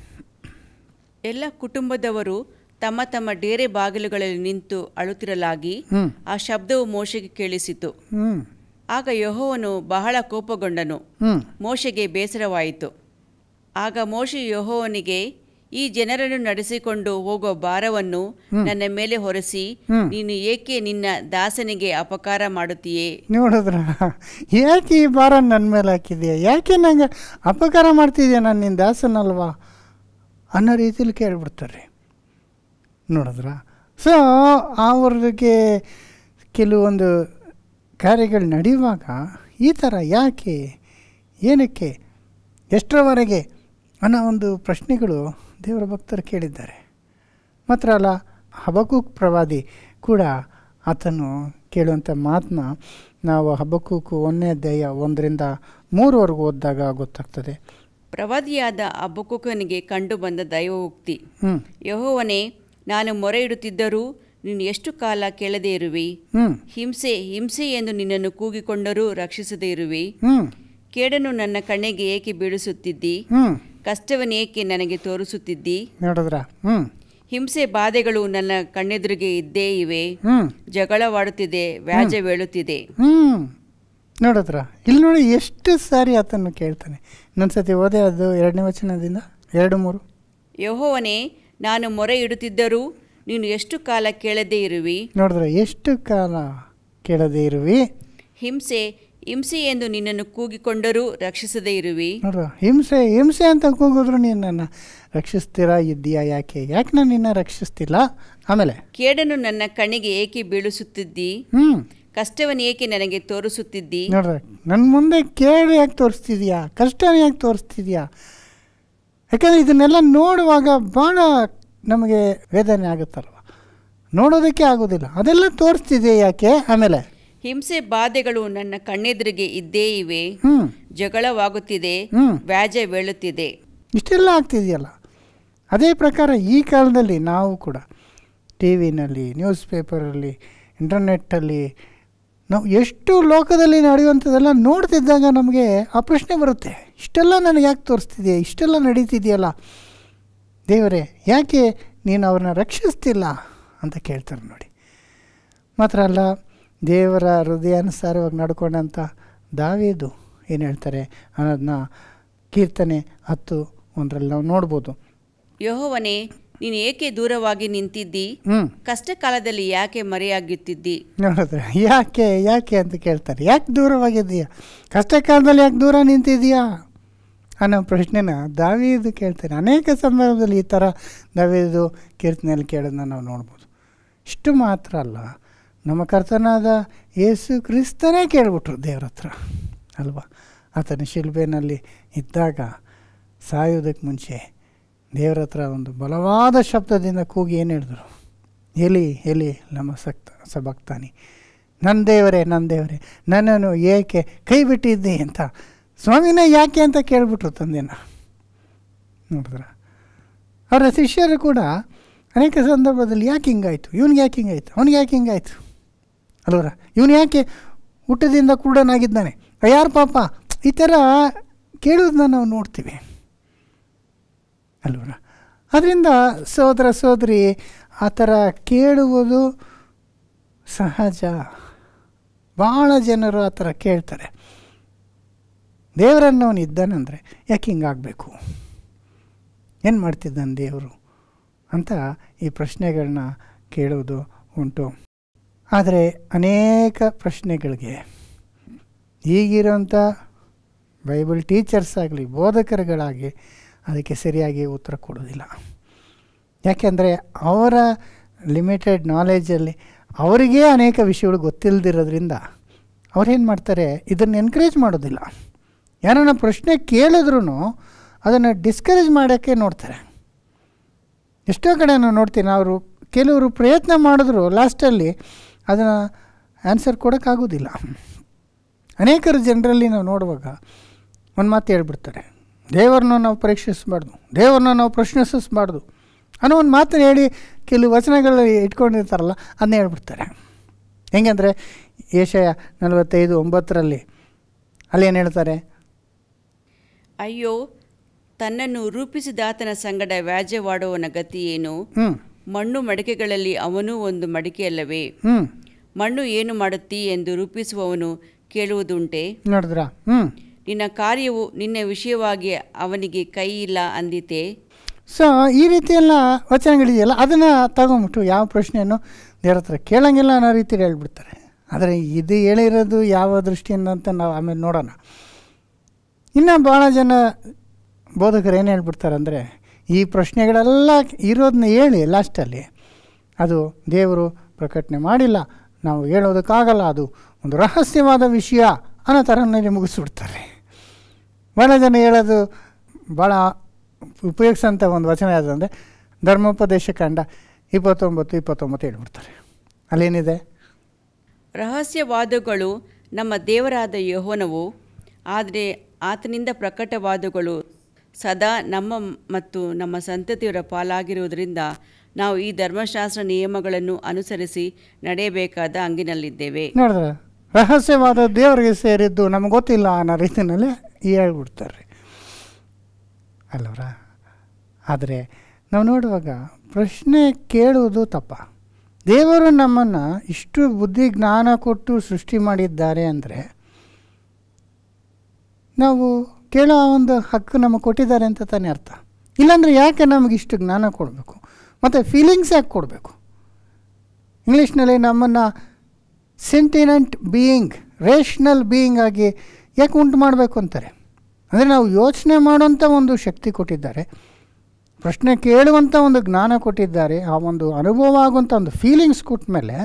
ಎಲ್ಲ ಕುಟುಂಬದವರು ತಮ್ಮ ತಮ್ಮ ಡೇರೆ ಬಾಗಿಲುಗಳಲ್ಲಿ ನಿಂತು ಅಳುತ್ತಿರಲಾಗಿ ಹ್ಞೂ ಆ ಶಬ್ದವು ಮೋಶೆಗೆ ಕೇಳಿಸಿತು ಹ್ಞೂ ಆಗ ಯೆಹೋವನು ಬಹಳ ಕೋಪಗೊಂಡನು ಹ್ಞೂ ಮೋಶೆಗೆ ಬೇಸರವಾಯಿತು ಆಗ ಮೋಶೆ ಯೆಹೋವನಿಗೆ ಈ ಜನರನ್ನು ನಡೆಸಿಕೊಂಡು ಹೋಗೋ ಭಾರವನ್ನು ನನ್ನ ಮೇಲೆ ಹೊರಿಸಿ ಹ್ಮ್. ನೀನು ಏಕೆ ನಿನ್ನ ದಾಸನಿಗೆ ಅಪಕಾರ ಮಾಡುತ್ತೀಯೇ ನೋಡಿದ್ರ ಯಾಕೆ ಈ ಭಾರ ನನ್ನ ಮೇಲೆ ಹಾಕಿದೆಯಾ ಯಾಕೆ ನಂಗೆ ಅಪಕಾರ ಮಾಡ್ತಿದ್ಯಾ ನಾನು ನಿನ್ನ ದಾಸನಲ್ವಾ ಅನ್ನೋ ರೀತಿಲಿ ಕೇಳ್ಬಿಡ್ತಾರೆ ನೋಡಿದ್ರ ಸೊ ಅವ್ರಿಗೆ ಕೆಲವೊಂದು ಕಾರ್ಯಗಳು ನಡೆಯುವಾಗ ಈ ಥರ ಯಾಕೆ ಏನಕ್ಕೆ ಎಷ್ಟರವರೆಗೆ ಅನ್ನೋ ಒಂದು ಪ್ರಶ್ನೆಗಳು ದೇವರ ಭಕ್ತರು ಕೇಳಿದ್ದಾರೆ ಮಾತ್ರ ಅಲ್ಲ ಹಬಕೂಕ್ ಪ್ರವಾದಿ ಕೂಡ ಆತನು ಕೇಳುವಂಥ ಮಾತನ್ನ ನಾವು ಹಬಕೂಕು ಒಂದನೇ ಅಧ್ಯಾಯ ಒಂದರಿಂದ ಮೂರುವರೆಗೂ ಓದಿದಾಗ ಗೊತ್ತಾಗ್ತದೆ ಪ್ರವಾದಿಯಾದ ಅಬ್ಬಕುಕನಿಗೆ ಕಂಡು ಬಂದ ದೈವೋಕ್ತಿ ಹ್ಞೂ ಯಹೋವನೇ ನಾನು ಮೊರೆ ಇಡುತ್ತಿದ್ದರೂ ನೀನು ಎಷ್ಟು ಕಾಲ ಕೇಳದೇ ಇರುವಿ ಹ್ಞೂ ಹಿಂಸೆ ಹಿಂಸೆ ಎಂದು ನಿನ್ನನ್ನು ಕೂಗಿಕೊಂಡರೂ ರಕ್ಷಿಸದೇ ಇರುವಿ ಹ್ಞೂ ಕೇಡನ್ನು ನನ್ನ ಕಣ್ಣಿಗೆ ಏಕೆ ಬೀಳಿಸುತ್ತಿದ್ದಿ ಹ್ಞೂ ಕಷ್ಟವನ್ನು ಏಕೆ ನನಗೆ ತೋರಿಸುತ್ತಿದ್ದಿ ನೋಡಿದ್ರ ಹ್ಞೂ ಹಿಂಸೆ ಬಾಧೆಗಳು ನನ್ನ ಕಣ್ಣೆದುರಿಗೆ ಇದ್ದೇ ಇವೆ ಹ್ಞೂ ಜಗಳವಾಡುತ್ತಿದೆ ವ್ಯಾಜವೇಳುತ್ತಿದೆ ಹ್ಞೂ ನೋಡಿದ್ರ ಇಲ್ಲಿ ನೋಡಿ ಎಷ್ಟು ಸಾರಿ ಆತನ್ನು ಕೇಳ್ತಾನೆ ಇನ್ನೊಂದು ಸತಿ ಓದೇ ಅದು ಎರಡನೇ ವಚನದಿಂದ ಎರಡು ಮೂರು ಯಹೋವನೇ ನಾನು ಮೊರೆ ಇಡುತ್ತಿದ್ದರೂ ನೀನು ಎಷ್ಟು ಕಾಲ ಕೇಳದೇ ಇರುವಿ ನೋಡಿದ್ರ ಎಷ್ಟು ಕಾಲ ಕೇಳದೇ ಇರುವಿ ಹಿಂಸೆ ಹಿಂಸೆ ಎಂದು ನಿನ್ನನ್ನು ಕೂಗಿಕೊಂಡರೂ ರಕ್ಷಿಸದೇ ಇರುವಿ ನೋಡ್ರ ಹಿಂಸೆ ಹಿಂಸೆ ಅಂತ ಕೂಗಿದ್ರು ನೀನು ನನ್ನ ರಕ್ಷಿಸ್ತೀರಾ ಇದ್ದೀಯಾ ಯಾಕೆ ಯಾಕೆ ನಾನು ನಿನ್ನ ರಕ್ಷಿಸ್ತಿಲ್ಲ ಆಮೇಲೆ ಕೇಡನ್ನು ನನ್ನ ಕಣ್ಣಿಗೆ ಏಕೆ ಬೀಳಿಸುತ್ತಿದ್ದಿ ಹ್ಞೂ ಕಷ್ಟವನ್ನು ಏಕೆ ನನಗೆ ತೋರಿಸುತ್ತಿದ್ದಿ ನೋಡ್ರಿ ನನ್ನ ಮುಂದೆ ಕೇಳಿ ಯಾಕೆ ತೋರಿಸ್ತಿದ್ಯಾ ಕಷ್ಟನ ಯಾಕೆ ತೋರಿಸ್ತಿದ್ಯಾ ಯಾಕಂದರೆ ಇದನ್ನೆಲ್ಲ ನೋಡುವಾಗ ಭಾಳ ನಮಗೆ ವೇದನೆ ಆಗುತ್ತಲ್ವ ನೋಡೋದಕ್ಕೆ ಆಗೋದಿಲ್ಲ ಅದೆಲ್ಲ ತೋರಿಸ್ತಿದೆ ಯಾಕೆ ಆಮೇಲೆ ಹಿಂಸೆ ಬಾಧೆಗಳು ನನ್ನ ಕಣ್ಣೆದುರಿಗೆ ಇದ್ದೇ ಇವೆ ಹ್ಞೂ ಜಗಳವಾಗುತ್ತಿದೆ ಹ್ಞೂ ವ್ಯಾಜವೇಳುತ್ತಿದೆ ಇಷ್ಟೆಲ್ಲ ಆಗ್ತಿದೆಯಲ್ಲ ಅದೇ ಪ್ರಕಾರ ಈ ಕಾಲದಲ್ಲಿ ನಾವು ಕೂಡ ಟಿ ವಿನಲ್ಲಿ ನ್ಯೂಸ್ ಪೇಪರಲ್ಲಿ ಇಂಟರ್ನೆಟ್ಟಲ್ಲಿ ನಾವು ಎಷ್ಟು ಲೋಕದಲ್ಲಿ ನಡೆಯುವಂಥದ್ದೆಲ್ಲ ನೋಡ್ತಿದ್ದಾಗ ನಮಗೆ ಆ ಪ್ರಶ್ನೆ ಬರುತ್ತೆ ಇಷ್ಟೆಲ್ಲ ನನಗೆ ಯಾಕೆ ತೋರಿಸ್ತಿದೆಯಾ ಇಷ್ಟೆಲ್ಲ ನಡೀತಿದೆಯಲ್ಲ ದೇವರೇ ಯಾಕೆ ನೀನು ಅವ್ರನ್ನ ರಕ್ಷಿಸ್ತಿಲ್ಲ ಅಂತ ಕೇಳ್ತಾರೆ ನೋಡಿ ಮಾತ್ರ ಅಲ್ಲ ದೇವರ ಹೃದಯಾನುಸಾರವಾಗಿ ನಡ್ಕೊಂಡಂಥ ದಾವೇದು ಏನು ಹೇಳ್ತಾರೆ ಅನ್ನೋದನ್ನ ಕೀರ್ತನೆ ಹತ್ತು ಒಂದರಲ್ಲಿ ನಾವು ನೋಡ್ಬೋದು ಯಹೋವನೇ ನೀನು ಏಕೆ ದೂರವಾಗಿ ನಿಂತಿದ್ದಿ ಹ್ಞೂ ಕಷ್ಟ ಕಾಲದಲ್ಲಿ ಯಾಕೆ ಮರೆಯಾಗುತ್ತಿದ್ದಿ ನೋಡಿದ್ರೆ ಯಾಕೆ ಯಾಕೆ ಅಂತ ಕೇಳ್ತಾರೆ ಯಾಕೆ ದೂರವಾಗಿದ್ದೀಯಾ ಕಷ್ಟ ಕಾಲದಲ್ಲಿ ಯಾಕೆ ದೂರ ನಿಂತಿದೆಯಾ ಅನ್ನೋ ಪ್ರಶ್ನೆನ ದಾವೀದು ಕೇಳ್ತಾರೆ ಅನೇಕ ಸಂದರ್ಭದಲ್ಲಿ ಈ ಥರ ದಾವೀದು ಕೀರ್ತನೆಯಲ್ಲಿ ಕೇಳೋದನ್ನ ನಾವು ನೋಡ್ಬೋದು ಇಷ್ಟು ಮಾತ್ರ ಅಲ್ಲ ನಮ್ಮ ಕರ್ತನಾದ ಯೇಸು ಕ್ರಿಸ್ತನೇ ಕೇಳ್ಬಿಟ್ರು ದೇವ್ರ ಹತ್ರ ಅಲ್ವಾ ಆತನ ಶಿಲ್ಬೆನಲ್ಲಿ ಇದ್ದಾಗ ಸಾಯೋದಕ್ಕೆ ಮುಂಚೆ ದೇವ್ರ ಹತ್ರ ಒಂದು ಬಲವಾದ ಶಬ್ದದಿಂದ ಕೂಗಿ ಏನು ಹೇಳಿದ್ರು ಎಲಿ ಎಲಿ ನಮ್ಮ ಸಕ್ತ ಸಬಕ್ತಾನಿ ನನ್ನ ದೇವರೇ ನನ್ನ ದೇವರೇ ನನ್ನನ್ನು ಏಕೆ ಕೈ ಬಿಟ್ಟಿದ್ದೆ ಅಂತ ಸ್ವಾಮಿನೇ ಯಾಕೆ ಅಂತ ಕೇಳ್ಬಿಟ್ರು ತಂದೆನ ನೋಡಿದ್ರ ಅವರ ಶಿಷ್ಯರು ಕೂಡ ಅನೇಕ ಸಂದರ್ಭದಲ್ಲಿ ಯಾಕೆ ಹಿಂಗಾಯ್ತು ಇವ್ನಿಗೆ ಯಾಕೆ ಹಿಂಗಾಯ್ತು ಅವ್ನಿಗೆ ಯಾಕೆ ಹಿಂಗಾಯ್ತು ಅಲ್ವರ ಇವನು ಯಾಕೆ ಊಟದಿಂದ ಕೂಡನಾಗಿದ್ದಾನೆ ಯಾರು ಪಾಪ ಈ ಥರ ಕೇಳೋದನ್ನ ನಾವು ನೋಡ್ತೀವಿ ಅಲ್ವರ ಅದರಿಂದ ಸೋದರ ಸೋದರಿ ಆ ಥರ ಕೇಳುವುದು ಸಹಜ ಭಾಳ ಜನರು ಆ ಥರ ಕೇಳ್ತಾರೆ ದೇವರನ್ನು ಅವನು ಇದ್ದಾನಂದರೆ ಯಾಕೆ ಹಿಂಗಾಗಬೇಕು ಏನು ಮಾಡ್ತಿದ್ದಾನೆ ದೇವರು ಅಂತ ಈ ಪ್ರಶ್ನೆಗಳನ್ನ ಕೇಳೋದು ಉಂಟು ಆದರೆ ಅನೇಕ ಪ್ರಶ್ನೆಗಳಿಗೆ ಈಗಿರೋಂಥ ಬೈಬಲ್ ಟೀಚರ್ಸ್ ಆಗಲಿ ಬೋಧಕರುಗಳಾಗಿ ಅದಕ್ಕೆ ಸರಿಯಾಗಿ ಉತ್ತರ ಕೊಡೋದಿಲ್ಲ ಯಾಕೆಂದರೆ ಅವರ ಲಿಮಿಟೆಡ್ ನಾಲೆಜಲ್ಲಿ ಅವರಿಗೇ ಅನೇಕ ವಿಷಯಗಳು ಗೊತ್ತಿಲ್ಲದಿರೋದ್ರಿಂದ ಅವ್ರೇನು ಮಾಡ್ತಾರೆ ಇದನ್ನು ಎನ್ಕರೇಜ್ ಮಾಡೋದಿಲ್ಲ ಯಾರನ್ನ ಪ್ರಶ್ನೆ ಕೇಳಿದ್ರೂ ಅದನ್ನು ಡಿಸ್ಕರೇಜ್ ಮಾಡೋಕ್ಕೆ ನೋಡ್ತಾರೆ ಎಷ್ಟೋ ಕಡೆ ನಾನು ನೋಡ್ತೀನಿ ಅವರು ಕೆಲವರು ಪ್ರಯತ್ನ ಮಾಡಿದ್ರು ಲಾಸ್ಟಲ್ಲಿ ಅದನ್ನು ಆನ್ಸರ್ ಕೊಡೋಕ್ಕಾಗೋದಿಲ್ಲ ಅನೇಕರು ಜನರಲ್ಲಿ ನಾವು ನೋಡುವಾಗ ಒಂದು ಮಾತು ಹೇಳ್ಬಿಡ್ತಾರೆ ದೇವರನ್ನ ನಾವು ಪರೀಕ್ಷಿಸಬಾರ್ದು ದೇವರನ್ನ ನಾವು ಪ್ರಶ್ನಿಸಬಾರ್ದು ಅನ್ನೋ ಒಂದು ಮಾತನ್ನು ಹೇಳಿ ಕೆಲವು ವಚನಗಳು ಇಟ್ಕೊಂಡಿರ್ತಾರಲ್ಲ ಅದನ್ನೇ ಹೇಳ್ಬಿಡ್ತಾರೆ ಹೆಂಗಂದರೆ ಏಷಯ ನಲವತ್ತೈದು ಒಂಬತ್ತರಲ್ಲಿ ಅಲ್ಲೇನು ಹೇಳ್ತಾರೆ ಅಯ್ಯೋ ತನ್ನನ್ನು ರೂಪಿಸಿದಾತನ ಸಂಗಡ ವ್ಯಾಜ್ಯವಾಡುವವನ ಗತಿ ಏನು ಹ್ಞೂ ಮಣ್ಣು ಮಡಿಕೆಗಳಲ್ಲಿ ಅವನೂ ಒಂದು ಮಡಿಕೆಯಲ್ಲವೇ ಹ್ಞೂ ಮಣ್ಣು ಏನು ಮಾಡುತ್ತೀ ಎಂದು ರೂಪಿಸುವವನು ಕೇಳುವುದುಂಟೆ ನೋಡಿದ್ರಾ ಹ್ಞೂ ನಿನ್ನ ಕಾರ್ಯವು ನಿನ್ನ ವಿಷಯವಾಗಿ ಅವನಿಗೆ ಕೈ ಇಲ್ಲ ಅಂದಿತೆ ಸೊ ಈ ರೀತಿಯೆಲ್ಲ ವಚನಗಳಿದೆಯಲ್ಲ ಅದನ್ನು ತಗೊಂಬಿಟ್ಟು ಯಾವ ಪ್ರಶ್ನೆಯನ್ನು ದೇವ್ರ ಹತ್ರ ಕೇಳಂಗಿಲ್ಲ ಅನ್ನೋ ರೀತಿಯಲ್ಲಿ ಹೇಳ್ಬಿಡ್ತಾರೆ ಆದರೆ ಇದು ಹೇಳಿರೋದು ಯಾವ ದೃಷ್ಟಿಯಿಂದ ಅಂತ ನಾವು ಆಮೇಲೆ ನೋಡೋಣ ಇನ್ನು ಭಾಳ ಜನ ಬೋಧಕರು ಏನು ಹೇಳ್ಬಿಡ್ತಾರೆ ಅಂದರೆ ಈ ಪ್ರಶ್ನೆಗಳೆಲ್ಲ ಇರೋದನ್ನ ಹೇಳಿ ಲಾಸ್ಟಲ್ಲಿ ಅದು ದೇವರು ಪ್ರಕಟಣೆ ಮಾಡಿಲ್ಲ ನಾವು ಹೇಳೋದಕ್ಕಾಗಲ್ಲ ಅದು ಒಂದು ರಹಸ್ಯವಾದ ವಿಷಯ ಅನ್ನೋ ಥರನಲ್ಲಿ ಮುಗಿಸ್ಬಿಡ್ತಾರೆ ಭಾಳ ಜನ ಹೇಳೋದು ಭಾಳ ಉಪಯೋಗಿಸೋಂಥ ಒಂದು ವಚನ ಯಾವುದಂದರೆ ಧರ್ಮೋಪದೇಶ ಕಂಡ ಇಪ್ಪತ್ತೊಂಬತ್ತು ಇಪ್ಪತ್ತೊಂಬತ್ತು ಹೇಳ್ಬಿಡ್ತಾರೆ ಅಲ್ಲೇನಿದೆ ರಹಸ್ಯವಾದಗಳು ನಮ್ಮ ದೇವರಾದ ಯಹೋನವು ಆದರೆ ಆತನಿಂದ ಪ್ರಕಟವಾದಗಳು ಸದಾ ನಮ್ಮ ಮತ್ತು ನಮ್ಮ ಸಂತತಿಯವರ ಪಾಲಾಗಿರುವುದರಿಂದ ನಾವು ಈ ಧರ್ಮಶಾಸ್ತ್ರ ನಿಯಮಗಳನ್ನು ಅನುಸರಿಸಿ ನಡೆಯಬೇಕಾದ ಹಂಗಿನಲ್ಲಿದ್ದೇವೆ ನೋಡಿದ್ರೆ ರಹಸ್ಯವಾದ ದೇವರಿಗೆ ಸೇರಿದ್ದು ನಮಗೆ ಗೊತ್ತಿಲ್ಲ ಅನ್ನೋ ರೀತಿಯಲ್ಲಿ ಹೇಳ್ಬಿಡ್ತಾರೆ ಅಲ್ಲವರ ಆದರೆ ನಾವು ನೋಡುವಾಗ ಪ್ರಶ್ನೆ ಕೇಳುವುದು ತಪ್ಪ ದೇವರು ನಮ್ಮನ್ನು ಇಷ್ಟು ಬುದ್ಧಿ ಜ್ಞಾನ ಕೊಟ್ಟು ಸೃಷ್ಟಿ ಮಾಡಿದ್ದಾರೆ ಅಂದರೆ ನಾವು ಕೇಳೋ ಒಂದು ಹಕ್ಕು ನಮಗೆ ಕೊಟ್ಟಿದ್ದಾರೆ ಅಂತ ತಾನೇ ಅರ್ಥ ಇಲ್ಲಾಂದರೆ ಯಾಕೆ ನಮಗೆ ಇಷ್ಟು ಜ್ಞಾನ ಕೊಡಬೇಕು ಮತ್ತು ಫೀಲಿಂಗ್ಸ್ ಯಾಕೆ ಕೊಡಬೇಕು ಇಂಗ್ಲೀಷ್ನಲ್ಲಿ ನಮ್ಮನ್ನು ಸೆಂಟಿನೆಂಟ್ ಬೀಯಿಂಗ್ ರೇಷ್ನಲ್ ಬೀಯಿಂಗ್ ಆಗಿ ಯಾಕೆ ಉಂಟು ಮಾಡಬೇಕು ಅಂತಾರೆ ಅಂದರೆ ನಾವು ಯೋಚನೆ ಮಾಡುವಂಥ ಒಂದು ಶಕ್ತಿ ಕೊಟ್ಟಿದ್ದಾರೆ ಪ್ರಶ್ನೆ ಕೇಳುವಂಥ ಒಂದು ಜ್ಞಾನ ಕೊಟ್ಟಿದ್ದಾರೆ ಆ ಒಂದು ಅನುಭವ ಆಗುವಂಥ ಒಂದು ಫೀಲಿಂಗ್ಸ್ ಕೊಟ್ಟ ಮೇಲೆ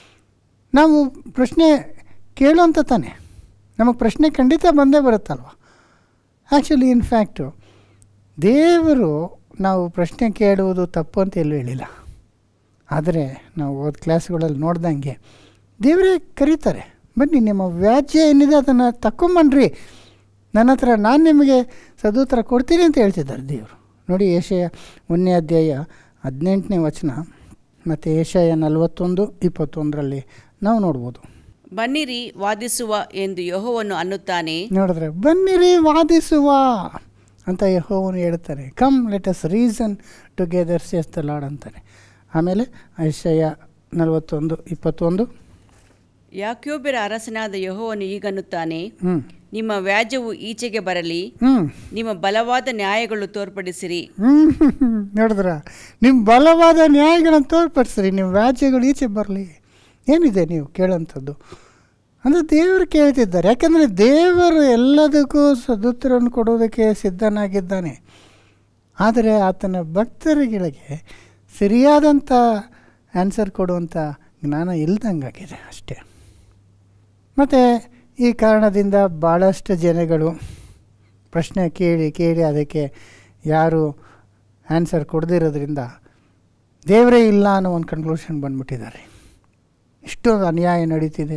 ನಾವು ಪ್ರಶ್ನೆ ಕೇಳುವಂಥ ತಾನೆ ನಮಗೆ ಪ್ರಶ್ನೆ ಖಂಡಿತ ಬಂದೇ ಬರುತ್ತಲ್ವ ಆ್ಯಕ್ಚುಲಿ ಇನ್ಫ್ಯಾಕ್ಟು ದೇವರು ನಾವು ಪ್ರಶ್ನೆ ಕೇಳುವುದು ತಪ್ಪು ಅಂತ ಎಲ್ಲೂ ಹೇಳಿಲ್ಲ ಆದರೆ ನಾವು ಓದ್ ಕ್ಲಾಸ್ಗಳಲ್ಲಿ ನೋಡ್ದಂಗೆ ದೇವರೇ ಕರೀತಾರೆ ಬನ್ನಿ ನಿಮ್ಮ ವ್ಯಾಜ್ಯ ಏನಿದೆ ಅದನ್ನು ತಕ್ಕೊಂಬನ್ರಿ ನನ್ನ ಹತ್ರ ನಾನು ನಿಮಗೆ ಸದುತ್ತರ ಕೊಡ್ತೀನಿ ಅಂತ ಹೇಳ್ತಿದ್ದಾರೆ ದೇವರು ನೋಡಿ ಏಷಯ ಒಂದನೇ ಅಧ್ಯಾಯ ಹದಿನೆಂಟನೇ ವಚನ ಮತ್ತು ಏಷಯ ನಲವತ್ತೊಂದು ಇಪ್ಪತ್ತೊಂದರಲ್ಲಿ ನಾವು ನೋಡ್ಬೋದು ಬನ್ನಿರಿ ವಾದಿಸುವ ಎಂದು ಯಹೋವನ್ನು ಅನ್ನುತ್ತಾನೆ ನೋಡಿದ್ರೆ ಬನ್ನಿರಿ ವಾದಿಸುವ ಅಂತ ಯಹೋವನು ಹೇಳ್ತಾರೆ come let us reason together says the lord ಅಂತಾನೆ ಆಮೇಲೆ ಐಶಯ ನಲವತ್ತೊಂದು ಇಪ್ಪತ್ತೊಂದು ಯಾಕ್ಯೋಬ್ಯರ ಅರಸನಾದ ಯಹೋವನು ಈಗನ್ನುತ್ತಾನೆ ಹ್ಞೂ ನಿಮ್ಮ ವ್ಯಾಜ್ಯವು ಈಚೆಗೆ ಬರಲಿ ಹ್ಞೂ ನಿಮ್ಮ ಬಲವಾದ ನ್ಯಾಯಗಳು ತೋರ್ಪಡಿಸಿರಿ ಹ್ಞೂ ನೋಡಿದ್ರ ನಿಮ್ಮ ಬಲವಾದ ನ್ಯಾಯಗಳನ್ನು ತೋರ್ಪಡಿಸ್ರಿ ನಿಮ್ಮ ವ್ಯಾಜ್ಯಗಳು ಈಚೆ ಬರಲಿ ಏನಿದೆ ನೀವು ಕೇಳೋಂಥದ್ದು ಅಂದರೆ ದೇವರು ಕೇಳ್ತಿದ್ದಾರೆ ಯಾಕೆಂದರೆ ದೇವರು ಎಲ್ಲದಕ್ಕೂ ಸದುತ್ತರವನ್ನು ಕೊಡೋದಕ್ಕೆ ಸಿದ್ಧನಾಗಿದ್ದಾನೆ ಆದರೆ ಆತನ ಭಕ್ತರುಗಳಿಗೆ ಸರಿಯಾದಂಥ ಆನ್ಸರ್ ಕೊಡುವಂಥ ಜ್ಞಾನ ಇಲ್ದಂಗಾಗಿದೆ ಅಷ್ಟೇ ಮತ್ತು ಈ ಕಾರಣದಿಂದ ಭಾಳಷ್ಟು ಜನಗಳು ಪ್ರಶ್ನೆ ಕೇಳಿ ಕೇಳಿ ಅದಕ್ಕೆ ಯಾರು ಆನ್ಸರ್ ಕೊಡದಿರೋದ್ರಿಂದ ದೇವರೇ ಇಲ್ಲ ಅನ್ನೋ ಒಂದು ಕನ್ಕ್ಲೂಷನ್ ಬಂದ್ಬಿಟ್ಟಿದ್ದಾರೆ ಇಷ್ಟೊಂದು ಅನ್ಯಾಯ ನಡೀತಿದೆ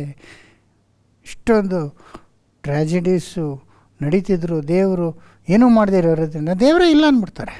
ಇಷ್ಟೊಂದು ಟ್ರ್ಯಾಜಿಡೀಸು ನಡೀತಿದ್ರು ದೇವರು ಏನೂ ಮಾಡದೇ ಇರೋದ್ರಿಂದ ದೇವರೇ ಇಲ್ಲ ಅಂದ್ಬಿಡ್ತಾರೆ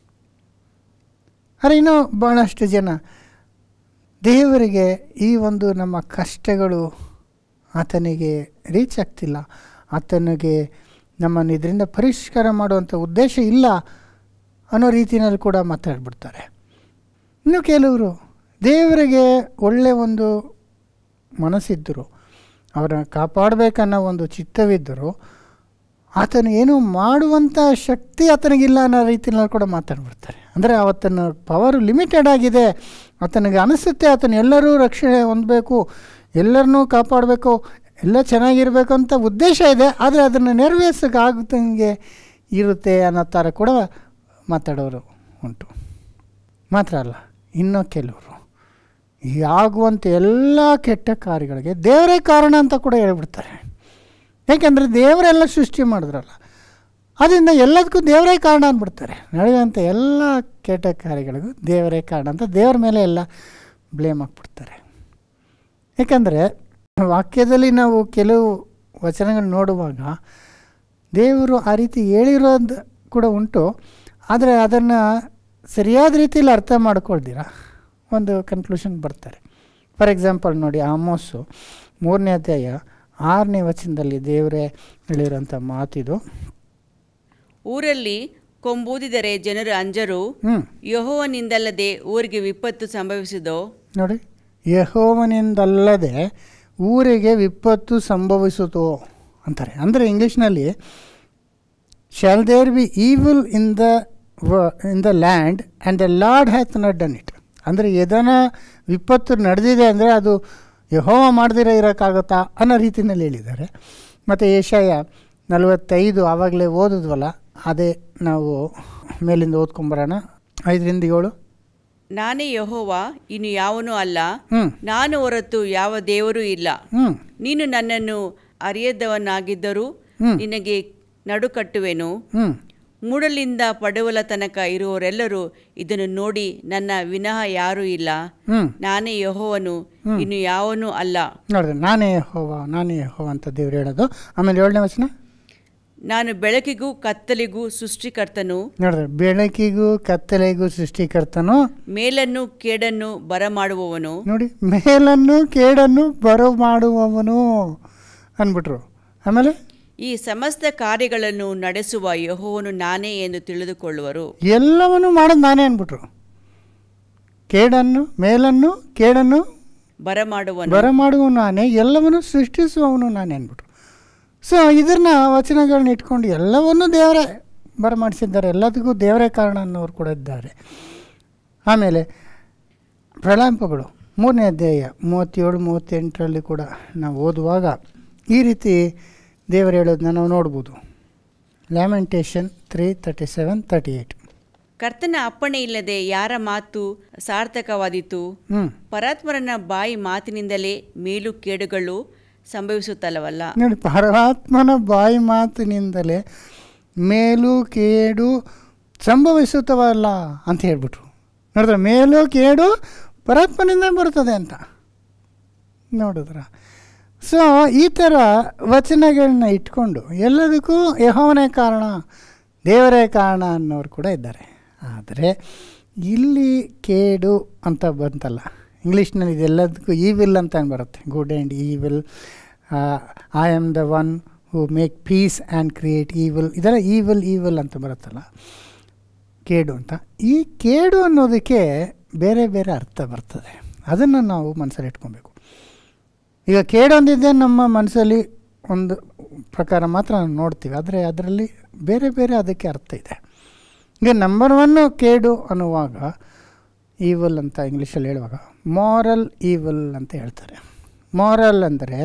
ಆದರೆ ಇನ್ನೂ ಭಾಳಷ್ಟು ಜನ ದೇವರಿಗೆ ಈ ಒಂದು ನಮ್ಮ ಕಷ್ಟಗಳು ಆತನಿಗೆ ರೀಚ್ ಆಗ್ತಿಲ್ಲ ಆತನಿಗೆ ನಮ್ಮನ್ನು ಇದರಿಂದ ಪರಿಷ್ಕಾರ ಮಾಡುವಂಥ ಉದ್ದೇಶ ಇಲ್ಲ ಅನ್ನೋ ರೀತಿಯಲ್ಲಿ ಕೂಡ ಮಾತಾಡ್ಬಿಡ್ತಾರೆ ಇನ್ನು ಕೆಲವರು ದೇವರಿಗೆ ಒಳ್ಳೆಯ ಒಂದು ಮನಸ್ಸಿದ್ದರು ಅವರನ್ನು ಕಾಪಾಡಬೇಕನ್ನೋ ಒಂದು ಚಿತ್ತವಿದ್ದರು ಆತನು ಏನು ಮಾಡುವಂಥ ಶಕ್ತಿ ಆತನಿಗಿಲ್ಲ ಅನ್ನೋ ರೀತಿಯಲ್ಲಿ ಕೂಡ ಮಾತಾಡ್ಬಿಡ್ತಾರೆ ಅಂದರೆ ಆತನ ಪವರ್ ಲಿಮಿಟೆಡ್ ಆಗಿದೆ ಆತನಿಗೆ ಅನಿಸುತ್ತೆ ಆತನ ಎಲ್ಲರೂ ರಕ್ಷಣೆ ಹೊಂದಬೇಕು ಎಲ್ಲರನ್ನೂ ಕಾಪಾಡಬೇಕು ಎಲ್ಲ ಚೆನ್ನಾಗಿರಬೇಕು ಅಂತ ಉದ್ದೇಶ ಇದೆ ಆದರೆ ಅದನ್ನು ನೆರವೇರ್ಸೋಕ್ಕಾಗುತ್ತಂಗೆ ಇರುತ್ತೆ ಅನ್ನೋ ಥರ ಕೂಡ ಮಾತಾಡೋರು ಉಂಟು ಮಾತ್ರ ಅಲ್ಲ ಇನ್ನೂ ಕೆಲವರು ಈ ಆಗುವಂಥ ಎಲ್ಲ ಕೆಟ್ಟ ಕಾರ್ಯಗಳಿಗೆ ದೇವರೇ ಕಾರಣ ಅಂತ ಕೂಡ ಹೇಳ್ಬಿಡ್ತಾರೆ ಯಾಕೆಂದರೆ ದೇವರೆಲ್ಲ ಸೃಷ್ಟಿ ಮಾಡಿದ್ರಲ್ಲ ಅದರಿಂದ ಎಲ್ಲದಕ್ಕೂ ದೇವರೇ ಕಾರಣ ಅಂದ್ಬಿಡ್ತಾರೆ ನಡೆಯುವಂಥ ಎಲ್ಲ ಕೆಟ್ಟ ಕಾರ್ಯಗಳಿಗೂ ದೇವರೇ ಕಾರಣ ಅಂತ ದೇವರ ಮೇಲೆ ಎಲ್ಲ ಬ್ಲೇಮ್ ಹಾಕ್ಬಿಡ್ತಾರೆ ಯಾಕಂದರೆ ವಾಕ್ಯದಲ್ಲಿ ನಾವು ಕೆಲವು ವಚನಗಳು ನೋಡುವಾಗ ದೇವರು ಆ ರೀತಿ ಹೇಳಿರೋದು ಕೂಡ ಉಂಟು ಆದರೆ ಅದನ್ನು ಸರಿಯಾದ ರೀತಿಯಲ್ಲಿ ಅರ್ಥ ಮಾಡ್ಕೊಳ್ದಿರ ಒಂದು ಕನ್ಕ್ಲೂಷನ್ ಬರ್ತಾರೆ ಫಾರ್ ಎಕ್ಸಾಂಪಲ್ ನೋಡಿ ಆಮೋಸು ಮೂರನೇ ಅಧ್ಯಾಯ ಆರನೇ ವಚನದಲ್ಲಿ ದೇವರೇ ಹೇಳಿರೋಂಥ ಮಾತಿದು ಊರಲ್ಲಿ ಕೊಂಬೂದಿದರೆ ಜನರು ಅಂಜರು ಹ್ಞೂ ಯಹೋವನಿಂದಲ್ಲದೆ ಊರಿಗೆ ವಿಪತ್ತು ಸಂಭವಿಸಿದೋ ನೋಡಿ ಯಹೋವನಿಂದಲ್ಲದೆ ಊರಿಗೆ ವಿಪತ್ತು ಸಂಭವಿಸಿತು ಅಂತಾರೆ ಅಂದರೆ ಇಂಗ್ಲೀಷ್ನಲ್ಲಿ shall there be evil in the in the land and the lord hath not done it ಅಂದರೆ ಎದನ ವಿಪತ್ತು ನಡೆದಿದೆ ಅಂದರೆ ಅದು ಯಹೋವ ಮಾಡದಿರೋ ಇರೋಕ್ಕಾಗುತ್ತಾ ಅನ್ನೋ ರೀತಿಯಲ್ಲಿ ಹೇಳಿದ್ದಾರೆ ಮತ್ತು ಏಷಾಯ ನಲವತ್ತೈದು ಆವಾಗಲೇ ಓದಿದ್ವಲ್ಲ ಅದೇ ನಾವು ಮೇಲಿಂದ ಓದ್ಕೊಂಬರೋಣ ಐದರಿಂದ ಏಳು ನಾನೇ ಯಹೋವ ಇನ್ನು ಯಾವನೂ ಅಲ್ಲ ಹ್ಞೂ ನಾನು ಹೊರತು ಯಾವ ದೇವರೂ ಇಲ್ಲ ಹ್ಞೂ ನೀನು ನನ್ನನ್ನು ಅರಿಯದವನಾಗಿದ್ದರೂ ಹ್ಮ್. ನಿನಗೆ ನಡುಕಟ್ಟುವೆನು ಹ್ಞೂ ಮೂಡಲಿಂದ ಪಡವಲ ತನಕ ಇರುವವರೆಲ್ಲರೂ ಇದನ್ನು ನೋಡಿ ನನ್ನ ವಿನಃ ಯಾರೂ ಇಲ್ಲ ಹ್ಞೂ ನಾನೇ ಯಹೋವನು ಇನ್ನು ಯಾವನೂ ಅಲ್ಲ ನೋಡಿದ್ರೆ ನಾನೇ ಯೆಹೋವ ನಾನೇ ಯೆಹೋವ ಅಂತ ದೇವ್ರು ಹೇಳೋದು ಆಮೇಲೆ ಏಳನೇ ವಚನ ನಾನು ಬೆಳಕಿಗೂ ಕತ್ತಲಿಗೂ ಸೃಷ್ಟಿಕರ್ತನು ನೋಡಿದ್ರೆ ಬೆಳಕಿಗೂ ಕತ್ತಲೆಗೂ ಸೃಷ್ಟಿಕರ್ತನು ಮೇಲನ್ನು ಕೇಡನ್ನು ಬರಮಾಡುವವನು ನೋಡಿ ಮೇಲನ್ನು ಕೇಡನ್ನು ಬರೋ ಮಾಡುವವನು ಅಂದ್ಬಿಟ್ರು ಆಮೇಲೆ ಈ ಸಮಸ್ತ ಕಾರ್ಯಗಳನ್ನು ನಡೆಸುವ ಯಹೋವನು ನಾನೇ ಎಂದು ತಿಳಿದುಕೊಳ್ಳುವರು ಎಲ್ಲವನ್ನು ಮಾಡೋದು ನಾನೇ ಅಂದ್ಬಿಟ್ರು ಕೇಡನ್ನು ಮೇಲನ್ನು ಕೇಡನ್ನು ಬರಮಾಡುವನು ಬರಮಾಡುವನು ನಾನೇ ಎಲ್ಲವನ್ನು ಸೃಷ್ಟಿಸುವವನು ನಾನೇ ಅಂದ್ಬಿಟ್ರು ಸೊ ಇದನ್ನ ವಚನಗಳನ್ನ ಇಟ್ಕೊಂಡು ಎಲ್ಲವನ್ನೂ ದೇವರೇ ಬರಮಾಡಿಸಿದ್ದಾರೆ ಎಲ್ಲದಕ್ಕೂ ದೇವರೇ ಕಾರಣ ಅನ್ನೋರು ಕೂಡ ಇದ್ದಾರೆ ಆಮೇಲೆ ಪ್ರಳಂಪಗಳು ಮೂರನೇ ಅಧ್ಯಾಯ ಮೂವತ್ತೇಳು ಮೂವತ್ತೆಂಟರಲ್ಲಿ ಕೂಡ ನಾವು ಓದುವಾಗ ಈ ರೀತಿ ದೇವರು ಹೇಳೋದನ್ನ ನಾವು ನೋಡ್ಬೋದು lamentation three thirty seven thirty eight ಕರ್ತನ ಅಪ್ಪಣೆ ಇಲ್ಲದೆ ಯಾರ ಮಾತು ಸಾರ್ಥಕವಾದೀತು ಹ್ಞೂ ಪರಾತ್ಮರನ ಬಾಯಿ ಮಾತಿನಿಂದಲೇ ಮೇಲು ಕೇಡುಗಳು ಸಂಭವಿಸುತ್ತಲ್ಲವಲ್ಲ ನೋಡಿ ಪರಮಾತ್ಮನ ಬಾಯಿ ಮಾತಿನಿಂದಲೇ ಮೇಲು ಕೇಡು ಸಂಭವಿಸುತ್ತವಲ್ಲ ಅಂತ ಹೇಳ್ಬಿಟ್ರು ನೋಡಿದ್ರೆ ಮೇಲು ಕೇಡು ಪರಮಾತ್ಮನಿಂದ ಬರ್ತದೆ ಅಂತ ನೋಡಿದ್ರ ಸೊ ಈ ಥರ ವಚನಗಳನ್ನ ಇಟ್ಕೊಂಡು ಎಲ್ಲದಕ್ಕೂ ಯಹೋವನೇ ಕಾರಣ ದೇವರೇ ಕಾರಣ ಅನ್ನೋರು ಕೂಡ ಇದ್ದಾರೆ ಆದರೆ ಇಲ್ಲಿ ಕೇಡು ಅಂತ ಬಂತಲ್ಲ ಇಂಗ್ಲೀಷ್ನಲ್ಲಿ ಇದೆಲ್ಲದಕ್ಕೂ ಈವಿಲ್ ಅಂತ ಬರುತ್ತೆ good and evil I am the one who make peace and create evil ಇದೆಲ್ಲ ಈವಿಲ್ ಈವಿಲ್ ಅಂತ ಬರುತ್ತಲ್ಲ ಕೇಡು ಅಂತ ಈ ಕೇಡು ಅನ್ನೋದಕ್ಕೆ ಬೇರೆ ಬೇರೆ ಅರ್ಥ ಬರ್ತದೆ ಅದನ್ನು ನಾವು ಮನಸ್ಸಲ್ಲಿ ಇಟ್ಕೊಬೇಕು ಈಗ ಕೇಡು ಅಂದಿದ್ದೆ ನಮ್ಮ ಮನಸ್ಸಲ್ಲಿ ಒಂದು ಪ್ರಕಾರ ಮಾತ್ರ ನಾವು ನೋಡ್ತೀವಿ ಆದರೆ ಅದರಲ್ಲಿ ಬೇರೆ ಬೇರೆ ಅದಕ್ಕೆ ಅರ್ಥ ಇದೆ ಈಗ ನಂಬರ್ ಒನ್ನು ಕೇಡು ಅನ್ನುವಾಗ ಈವಲ್ ಅಂತ ಇಂಗ್ಲೀಷಲ್ಲಿ ಹೇಳುವಾಗ ಮಾರಲ್ ಈವಲ್ ಅಂತ ಹೇಳ್ತಾರೆ ಮಾರಲ್ ಅಂದರೆ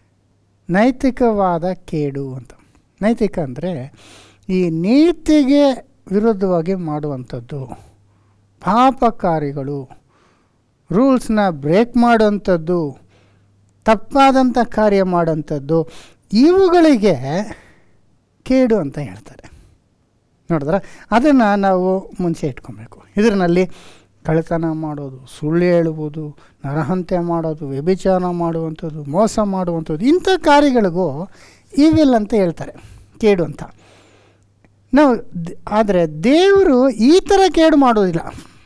ನೈತಿಕವಾದ ಕೇಡು ಅಂತ ನೈತಿಕ ಅಂದರೆ ಈ ನೀತಿಗೆ ವಿರುದ್ಧವಾಗಿ ಮಾಡುವಂಥದ್ದು ಪಾಪ ಕಾರ್ಯಗಳು ರೂಲ್ಸ್ನ ಬ್ರೇಕ್ ಮಾಡುವಂಥದ್ದು ತಪ್ಪಾದಂಥ ಕಾರ್ಯ ಮಾಡೋಂಥದ್ದು ಇವುಗಳಿಗೆ ಕೇಡು ಅಂತ ಹೇಳ್ತಾರೆ ನೋಡಿದ್ರೆ ಅದನ್ನು ನಾವು ಮುಂಚೆ ಇಟ್ಕೊಬೇಕು ಇದರಲ್ಲಿ ಕಳ್ಳತನ ಮಾಡೋದು ಸುಳ್ಳು ಹೇಳುವುದು ನರಹಂತೆ ಮಾಡೋದು ವ್ಯಭಿಚಾರ ಮಾಡುವಂಥದ್ದು ಮೋಸ ಮಾಡುವಂಥದ್ದು ಇಂಥ ಕಾರ್ಯಗಳಿಗೂ ಇವಿಲ್ ಅಂತ ಹೇಳ್ತಾರೆ ಕೇಡು ಅಂತ ನಾವು ಆದರೆ ದೇವರು ಈ ಥರ ಕೇಡು ಮಾಡೋದಿಲ್ಲ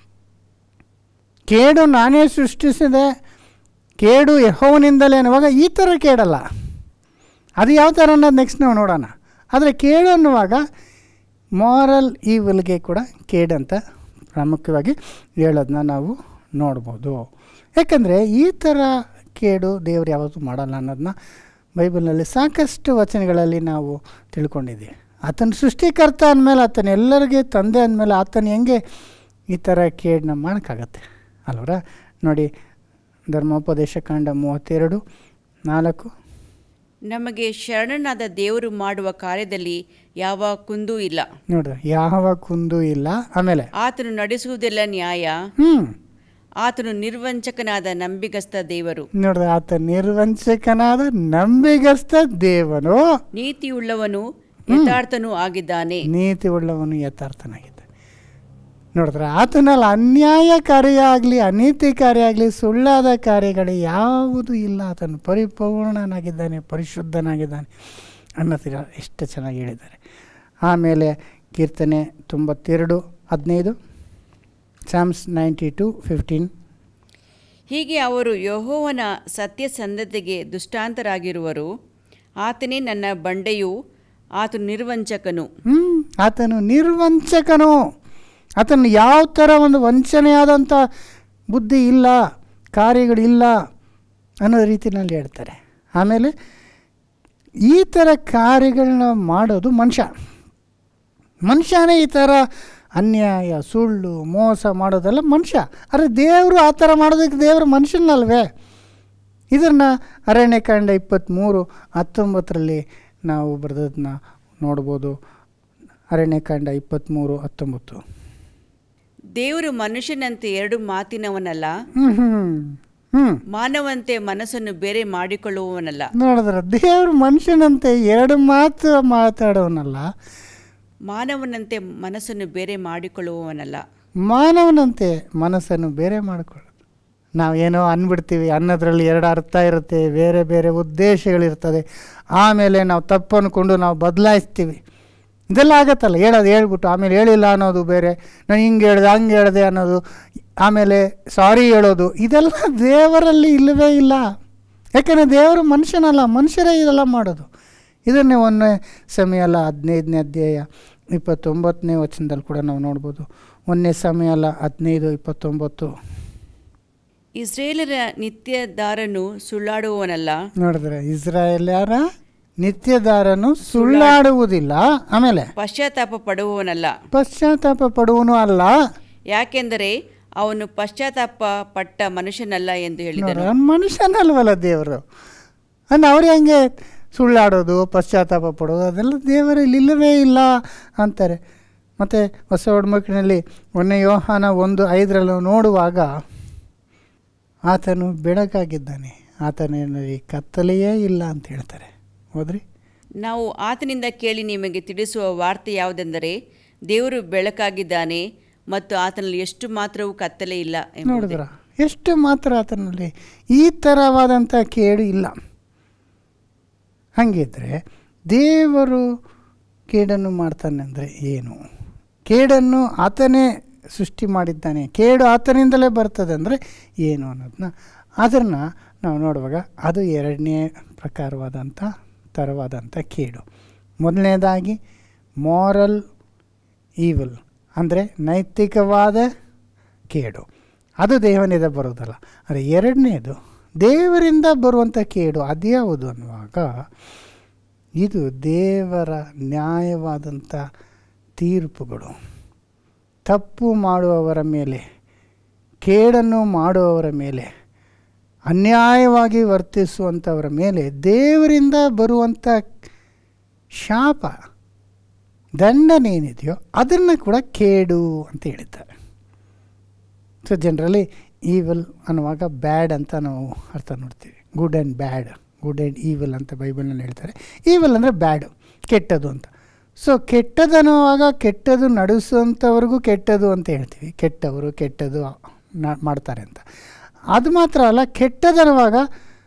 ಕೇಡು ನಾನೇ ಸೃಷ್ಟಿಸಿದೆ ಕೇಡು ಯಹೋವನಿಂದಲೇ ಅನ್ನುವಾಗ ಈ ಥರ ಕೇಳಲ್ಲ ಅದು ಯಾವ ಥರ ಅನ್ನೋದು ನೆಕ್ಸ್ಟ್ ನಾವು ನೋಡೋಣ ಆದರೆ ಕೇಡು ಅನ್ನುವಾಗ ಮಾರಲ್ ಈವಿಲ್ಗೆ ಕೂಡ ಕೇಡಂತ ಪ್ರಾಮುಖ್ಯವಾಗಿ ಹೇಳೋದನ್ನ ನಾವು ನೋಡ್ಬೋದು ಯಾಕಂದರೆ ಈ ಥರ ಕೇಡು ದೇವರು ಯಾವತ್ತೂ ಮಾಡಲ್ಲ ಅನ್ನೋದನ್ನ ಬೈಬಲ್ನಲ್ಲಿ ಸಾಕಷ್ಟು ವಚನಗಳಲ್ಲಿ ನಾವು ತಿಳ್ಕೊಂಡಿದ್ದೀವಿ ಆತನ ಸೃಷ್ಟಿಕರ್ತ ಅಂದಮೇಲೆ ಆತನ ಎಲ್ಲರಿಗೆ ತಂದೆ ಅಂದಮೇಲೆ ಆತನ ಹೆಂಗೆ ಈ ಥರ ಕೇಡನ್ನ ಮಾಡೋಕ್ಕಾಗತ್ತೆ ಅಲ್ವರ ನೋಡಿ ಧರ್ಮೋಪದೇಶ ಕಾಂಡ ಮೂವತ್ತೆರಡು ನಾಲ್ಕು ನಮಗೆ ಶರಣನಾದ ದೇವರು ಮಾಡುವ ಕಾರ್ಯದಲ್ಲಿ ಯಾವ ಕುಂದೂ ಇಲ್ಲ ನೋಡ್ರಿ ಯಾವ ಕುಂದು ಇಲ್ಲ ಆಮೇಲೆ ಆತನು ನಡೆಸುವುದೆಲ್ಲ ನ್ಯಾಯ ಹ್ಮ್ ಆತನು ನಿರ್ವಂಚಕನಾದ ನಂಬಿಗಸ್ತ ದೇವರು ನೋಡ್ರಿ ಆತ ನಿರ್ವಂಚಕನಾದ ನಂಬಿಗಸ್ತ ದೇವನು ನೀತಿಯುಳ್ಳವನು ಯಥಾರ್ಥನೂ ಆಗಿದ್ದಾನೆ ನೀತಿ ಉಳ್ಳವನು ಯಥಾರ್ಥನಾಗಿದ್ದಾನೆ ನೋಡಿದ್ರೆ ಆತನಲ್ಲಿ ಅನ್ಯಾಯ ಕಾರ್ಯ ಆಗಲಿ ಅನೀತಿ ಕಾರ್ಯ ಆಗಲಿ ಸುಳ್ಳಾದ ಕಾರ್ಯಗಳು ಯಾವುದೂ ಇಲ್ಲ ಆತನು ಪರಿಪೂರ್ಣನಾಗಿದ್ದಾನೆ ಪರಿಶುದ್ಧನಾಗಿದ್ದಾನೆ ಅನ್ನೋದಿಲ್ಲ ಎಷ್ಟು ಚೆನ್ನಾಗಿ ಹೇಳಿದ್ದಾರೆ ಆಮೇಲೆ ಕೀರ್ತನೆ ತೊಂಬತ್ತೆರಡು ಹದಿನೈದು ಸ್ಯಾಮ್ಸ್ ನೈಂಟಿ ಟು ಫಿಫ್ಟೀನ್ ಹೀಗೆ ಅವರು ಯಹೋವನ ಸತ್ಯಸಂಧತೆಗೆ ದುಷ್ಟಾಂತರಾಗಿರುವರು ಆತನೇ ನನ್ನ ಬಂಡೆಯು ಆತನು ನಿರ್ವಂಚಕನು ಹ್ಞೂ ಆತನು ನಿರ್ವಂಚಕನು ಆತನು ಯಾವ ಥರ ಒಂದು ವಂಚನೆಯಾದಂಥ ಬುದ್ಧಿ ಇಲ್ಲ ಕಾರ್ಯಗಳಿಲ್ಲ ಅನ್ನೋ ರೀತಿಯಲ್ಲಿ ಹೇಳ್ತಾರೆ ಆಮೇಲೆ ಈ ಥರ ಕಾರ್ಯಗಳನ್ನ ಮಾಡೋದು ಮನುಷ್ಯ ಮನುಷ್ಯನೇ ಈ ಥರ ಅನ್ಯಾಯ ಸುಳ್ಳು ಮೋಸ ಮಾಡೋದೆಲ್ಲ ಮನುಷ್ಯ ಆದರೆ ದೇವರು ಆ ಥರ ಮಾಡೋದಕ್ಕೆ ದೇವರು ಮನುಷ್ಯನಲ್ವೇ ಇದನ್ನು ಅರಣ್ಯಕಾಂಡ ಇಪ್ಪತ್ತ್ಮೂರು ಹತ್ತೊಂಬತ್ತರಲ್ಲಿ ನಾವು ಬರೆದದನ್ನ ನೋಡ್ಬೋದು ಅರಣ್ಯಕಾಂಡ ಇಪ್ಪತ್ತ್ಮೂರು ಹತ್ತೊಂಬತ್ತು ದೇವರು ಮನುಷ್ಯನಂತೆ ಎರಡು ಮಾತಿನವನಲ್ಲ ಹ್ಞೂ ಹ್ಞೂ ಹ್ಞೂ ಮಾನವಂತೆ ಮನಸ್ಸನ್ನು ಬೇರೆ ಮಾಡಿಕೊಳ್ಳುವವನಲ್ಲ ನೋಡಿದ್ರೆ ದೇವರು ಮನುಷ್ಯನಂತೆ ಎರಡು ಮಾತು ಮಾತಾಡೋನಲ್ಲ ಮಾನವನಂತೆ ಮನಸ್ಸನ್ನು ಬೇರೆ ಮಾಡಿಕೊಳ್ಳುವವನಲ್ಲ ಮಾನವನಂತೆ ಮನಸ್ಸನ್ನು ಬೇರೆ ಮಾಡಿಕೊಳ್ಳೋದು ನಾವೇನೋ ಅಂದ್ಬಿಡ್ತೀವಿ ಅನ್ನೋದ್ರಲ್ಲಿ ಎರಡು ಅರ್ಥ ಇರುತ್ತೆ ಬೇರೆ ಬೇರೆ ಉದ್ದೇಶಗಳಿರ್ತದೆ ಆಮೇಲೆ ನಾವು ತಪ್ಪು ಅಂದ್ಕೊಂಡು ನಾವು ಬದಲಾಯಿಸ್ತೀವಿ ಇದೆಲ್ಲ ಆಗತ್ತಲ್ಲ ಹೇಳೋದು ಹೇಳ್ಬಿಟ್ಟು ಆಮೇಲೆ ಹೇಳಿಲ್ಲ ಅನ್ನೋದು ಬೇರೆ ನಾನು ಹಿಂಗೆ ಹೇಳ್ದೆ ಹಂಗೆ ಹೇಳ್ದೆ ಅನ್ನೋದು ಆಮೇಲೆ ಸಾರಿ ಹೇಳೋದು ಇದೆಲ್ಲ ದೇವರಲ್ಲಿ ಇಲ್ಲವೇ ಇಲ್ಲ ಯಾಕಂದರೆ ದೇವರು ಮನುಷ್ಯನಲ್ಲ ಮನುಷ್ಯರೇ ಇದೆಲ್ಲ ಮಾಡೋದು ಇದನ್ನೇ ಒಂದನೇ ಸಮಯ ಅಲ್ಲ ಹದಿನೈದನೇ ಅಧ್ಯಾಯ ಇಪ್ಪತ್ತೊಂಬತ್ತನೇ ವಚನದಲ್ಲಿ ಕೂಡ ನಾವು ನೋಡ್ಬೋದು ಒಂದನೇ ಸಮಯ ಅಲ್ಲ ಹದಿನೈದು ಇಪ್ಪತ್ತೊಂಬತ್ತು ಇಸ್ರೇಲರ ನಿತ್ಯದಾರನು ಸುಳ್ಳಾಡುವವನಲ್ಲ ನೋಡಿದ್ರೆ ಇಸ್ರಾಯೇಲ್ಯಾರ ನಿತ್ಯದಾರನು ಸುಳ್ಳಾಡುವುದಿಲ್ಲ ಆಮೇಲೆ ಪಶ್ಚಾತ್ತಾಪ ಪಡುವವನಲ್ಲ ಪಶ್ಚಾತ್ತಾಪ ಪಡುವನು ಅಲ್ಲ ಯಾಕೆಂದರೆ ಅವನು ಪಶ್ಚಾತ್ತಾಪ ಪಟ್ಟ ಮನುಷ್ಯನಲ್ಲ ಎಂದು ಹೇಳಿದನು ನೋಡ್ರಿ, ಅವ್ನು ಮನುಷ್ಯನಲ್ವಲ್ಲ ದೇವರು ಅಂದ್ರೆ ಅವ್ರು ಹೆಂಗೆ ಸುಳ್ಳಾಡೋದು ಪಶ್ಚಾತ್ತಾಪ ಪಡೋದು ಅದೆಲ್ಲ ದೇವರಲ್ಲಿ ಇಲ್ಲವೇ ಇಲ್ಲ ಅಂತಾರೆ ಮತ್ತು ಹೊಸ ಒಡಮಕ್ಕಿನಲ್ಲಿ ಒಂದನೇ ಯೋಹಾನ ಒಂದು ಐದರಲ್ಲಿ ನೋಡುವಾಗ ಆತನು ಬೆಳಕಾಗಿದ್ದಾನೆ ಆತನಲ್ಲಿ ಕತ್ತಲೆಯೇ ಇಲ್ಲ ಅಂತ ಹೇಳ್ತಾರೆ ಹೌದ್ರಿ ನಾವು ಆತನಿಂದ ಕೇಳಿ ನಿಮಗೆ ತಿಳಿಸುವ ವಾರ್ತೆ ಯಾವುದೆಂದರೆ ದೇವರು ಬೆಳಕಾಗಿದ್ದಾನೆ ಮತ್ತು ಆತನಲ್ಲಿ ಎಷ್ಟು ಮಾತ್ರವೂ ಕತ್ತಲೆ ಇಲ್ಲ ಎಂಬುದೇ. ನೋಡಿದ್ರ ಎಷ್ಟು ಮಾತ್ರ ಆತನಲ್ಲಿ ಈ ಥರವಾದಂಥ ಕೇಡು ಇಲ್ಲ ಹಾಗಿದ್ರೆ ದೇವರು ಕೇಡನ್ನು ಮಾಡ್ತಾನೆ ಅಂದರೆ ಏನು ಕೇಡನ್ನು ಆತನೇ ಸೃಷ್ಟಿ ಮಾಡಿದ್ದಾನೆ ಕೇಡು ಆತನಿಂದಲೇ ಬರ್ತದೆ ಅಂದರೆ ಏನು ಅನ್ನೋದನ್ನ ಅದನ್ನು ನಾವು ನೋಡುವಾಗ ಅದು ಎರಡನೇ ಪ್ರಕಾರವಾದಂಥ ಥರವಾದಂಥ ಕೇಡು ಮೊದಲನೇದಾಗಿ ಮಾರಲ್ ಈವಲ್ ಅಂದರೆ ನೈತಿಕವಾದ ಕೇಡು ಅದು ದೇವನಿಂದ ಬರೋದಲ್ಲ ಆದರೆ ಎರಡನೇದು ದೇವರಿಂದ ಬರುವಂಥ ಕೇಡು ಅದ್ಯಾವುದು ಅನ್ನುವಾಗ ಇದು ದೇವರ ನ್ಯಾಯವಾದಂಥ ತೀರ್ಪುಗಳು ತಪ್ಪು ಮಾಡುವವರ ಮೇಲೆ ಕೇಡನ್ನು ಮಾಡುವವರ ಮೇಲೆ ಅನ್ಯಾಯವಾಗಿ ವರ್ತಿಸುವಂಥವರ ಮೇಲೆ ದೇವರಿಂದ ಬರುವಂಥ ಶಾಪ ದಂಡನೆ ಏನಿದೆಯೋ ಅದನ್ನು ಕೂಡ ಕೇಡು ಅಂತ ಹೇಳಿದ್ದಾರೆ ಸೊ ಜನರಲಿ ಈವಲ್ ಅನ್ನುವಾಗ ಬ್ಯಾಡ್ ಅಂತ ನಾವು ಅರ್ಥ ನೋಡ್ತೀವಿ good and bad good and evil ಅಂತ ಬೈಬಲ್ನಲ್ಲಿ ಹೇಳ್ತಾರೆ ಈವಲ್ ಅಂದರೆ ಬ್ಯಾಡು ಕೆಟ್ಟದು ಅಂತ ಸೊ ಕೆಟ್ಟದನ್ನುವಾಗ ಕೆಟ್ಟದು ನಡೆಸುವಂಥವ್ರಿಗೂ ಕೆಟ್ಟದು ಅಂತ ಹೇಳ್ತೀವಿ ಕೆಟ್ಟವರು ಕೆಟ್ಟದು ನ- ಮಾಡ್ತಾರೆ ಅಂತ ಅದು ಮಾತ್ರ ಅಲ್ಲ ಕೆಟ್ಟದನ್ನುವಾಗ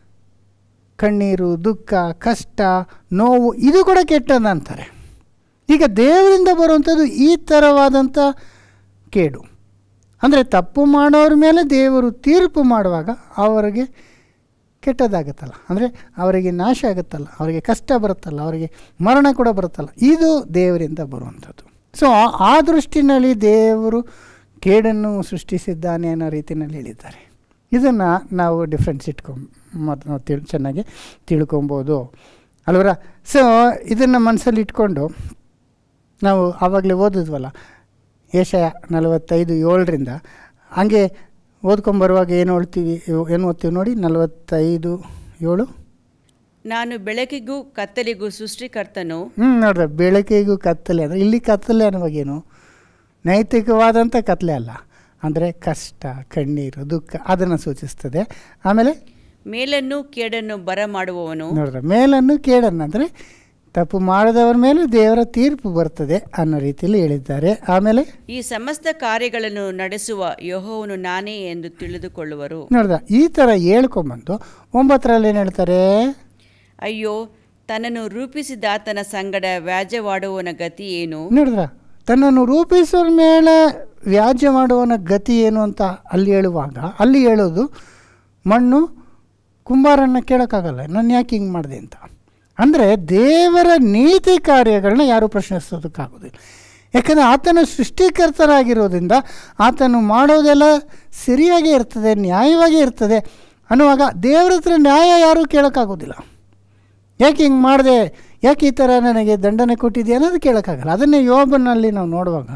ಕಣ್ಣೀರು ದುಃಖ ಕಷ್ಟ ನೋವು ಇದು ಕೂಡ ಕೆಟ್ಟದ್ದು ಅಂತಾರೆ ಈಗ ದೇವರಿಂದ ಬರುವಂಥದ್ದು ಈ ಥರವಾದಂಥ ಕೇಡು ಅಂದರೆ ತಪ್ಪು ಮಾಡೋರ ಮೇಲೆ ದೇವರು ತೀರ್ಪು ಮಾಡುವಾಗ ಅವರಿಗೆ ಕೆಟ್ಟದಾಗುತ್ತಲ್ಲ ಅಂದರೆ ಅವರಿಗೆ ನಾಶ ಆಗುತ್ತಲ್ಲ ಅವರಿಗೆ ಕಷ್ಟ ಬರುತ್ತಲ್ಲ ಅವರಿಗೆ ಮರಣ ಕೂಡ ಬರುತ್ತಲ್ಲ ಇದು ದೇವರಿಂದ ಬರುವಂಥದ್ದು ಸೊ ಆ ದೃಷ್ಟಿನಲ್ಲಿ ದೇವರು ಕೇಡನ್ನು ಸೃಷ್ಟಿಸಿದ್ದಾನೆ ಅನ್ನೋ ರೀತಿಯಲ್ಲಿ ಹೇಳಿದ್ದಾರೆ ಇದನ್ನು ನಾವು ಡಿಫ್ರೆನ್ಸ್ ಇಟ್ಕೊಂಡ್ ಮತ್ತು ನಾವು ತಿಳ್ ಚೆನ್ನಾಗಿ ತಿಳ್ಕೊಬೋದು ಅಲ್ವರ ಸೊ ಇದನ್ನು ಮನಸ್ಸಲ್ಲಿ ಇಟ್ಕೊಂಡು ನಾವು ಆವಾಗಲೇ ಓದಿದ್ವಲ್ಲ ಏಷಯ ನಲವತ್ತೈದು ಏಳರಿಂದ ಹಂಗೆ ಓದ್ಕೊಂಬರುವಾಗ ಏನು ಓದ್ತೀವಿ ಏನು ಓದ್ತೀವಿ ನೋಡಿ ನಲವತ್ತೈದು ಏಳು ನಾನು ಬೆಳಕಿಗೂ ಕತ್ತಲಿಗೂ ಸೃಷ್ಟಿಕರ್ತನು ಹ್ಞೂ ನೋಡ್ರಿ ಬೆಳಕಿಗೂ ಕತ್ತಲೆ ಅಂದರೆ ಇಲ್ಲಿ ಕತ್ತಲೆ ಅನ್ನುವಾಗೇನು ನೈತಿಕವಾದಂಥ ಕತ್ತಲೆ ಅಲ್ಲ ಅಂದರೆ ಕಷ್ಟ ಕಣ್ಣೀರು ದುಃಖ ಅದನ್ನು ಸೂಚಿಸ್ತದೆ ಆಮೇಲೆ ಮೇಲನ್ನು ಕೇಡನ್ನು ಬರಮಾಡುವವನು ನೋಡ್ರಿ ಮೇಲನ್ನು ಕೇಳನ್ನು ಅಂದರೆ ತಪ್ಪು ಮಾಡಿದವರ ಮೇಲೆ ದೇವರ ತೀರ್ಪು ಬರ್ತದೆ ಅನ್ನೋ ರೀತಿಯಲ್ಲಿ ಹೇಳಿದ್ದಾರೆ ಆಮೇಲೆ ಈ ಸಮಸ್ತ ಕಾರ್ಯಗಳನ್ನು ನಡೆಸುವ ಯಹೋವನು ನಾನೇ ಎಂದು ತಿಳಿದುಕೊಳ್ಳುವರು ನೋಡ್ದ ಈ ಥರ ಹೇಳ್ಕೊಂಬಂದು ಒಂಬತ್ತರಲ್ಲಿ ಏನು ಹೇಳ್ತಾರೆ ಅಯ್ಯೋ ತನ್ನನ್ನು ರೂಪಿಸಿದಾತನ ಸಂಗಡ ವ್ಯಾಜ್ಯವಾಡುವವನ ಗತಿ ಏನು ನೋಡಿದ್ರ ತನ್ನನ್ನು ರೂಪಿಸೋರ ಮೇಲೆ ವ್ಯಾಜ್ಯ ಮಾಡುವವನ ಗತಿ ಏನು ಅಂತ ಅಲ್ಲಿ ಹೇಳುವಾಗ ಅಲ್ಲಿ ಹೇಳೋದು ಮಣ್ಣು ಕುಂಬಾರನ್ನ ಕೇಳೋಕ್ಕಾಗಲ್ಲ ನಾನು ಯಾಕೆ ಹಿಂಗೆ ಮಾಡಿದೆ ಅಂತ ಅಂದರೆ ದೇವರ ನೀತಿ ಕಾರ್ಯಗಳನ್ನ ಯಾರೂ ಪ್ರಶ್ನಿಸೋದಕ್ಕಾಗೋದಿಲ್ಲ ಯಾಕಂದರೆ ಆತನ ಸೃಷ್ಟಿಕರ್ತರಾಗಿರೋದ್ರಿಂದ ಆತನು ಮಾಡೋದೆಲ್ಲ ಸರಿಯಾಗೇ ಇರ್ತದೆ ನ್ಯಾಯವಾಗೇ ಇರ್ತದೆ ಅನ್ನುವಾಗ ದೇವರ ಹತ್ರ ನ್ಯಾಯ ಯಾರೂ ಕೇಳೋಕ್ಕಾಗೋದಿಲ್ಲ ಯಾಕೆ ಹಿಂಗೆ ಮಾಡಿದೆ ಯಾಕೆ ಈ ಥರ ನನಗೆ ದಂಡನೆ ಕೊಟ್ಟಿದೆಯಾ ಅನ್ನೋದು ಕೇಳೋಕ್ಕಾಗಲ್ಲ ಅದನ್ನೇ ಯೋಬನಲ್ಲಿ ನಾವು ನೋಡುವಾಗ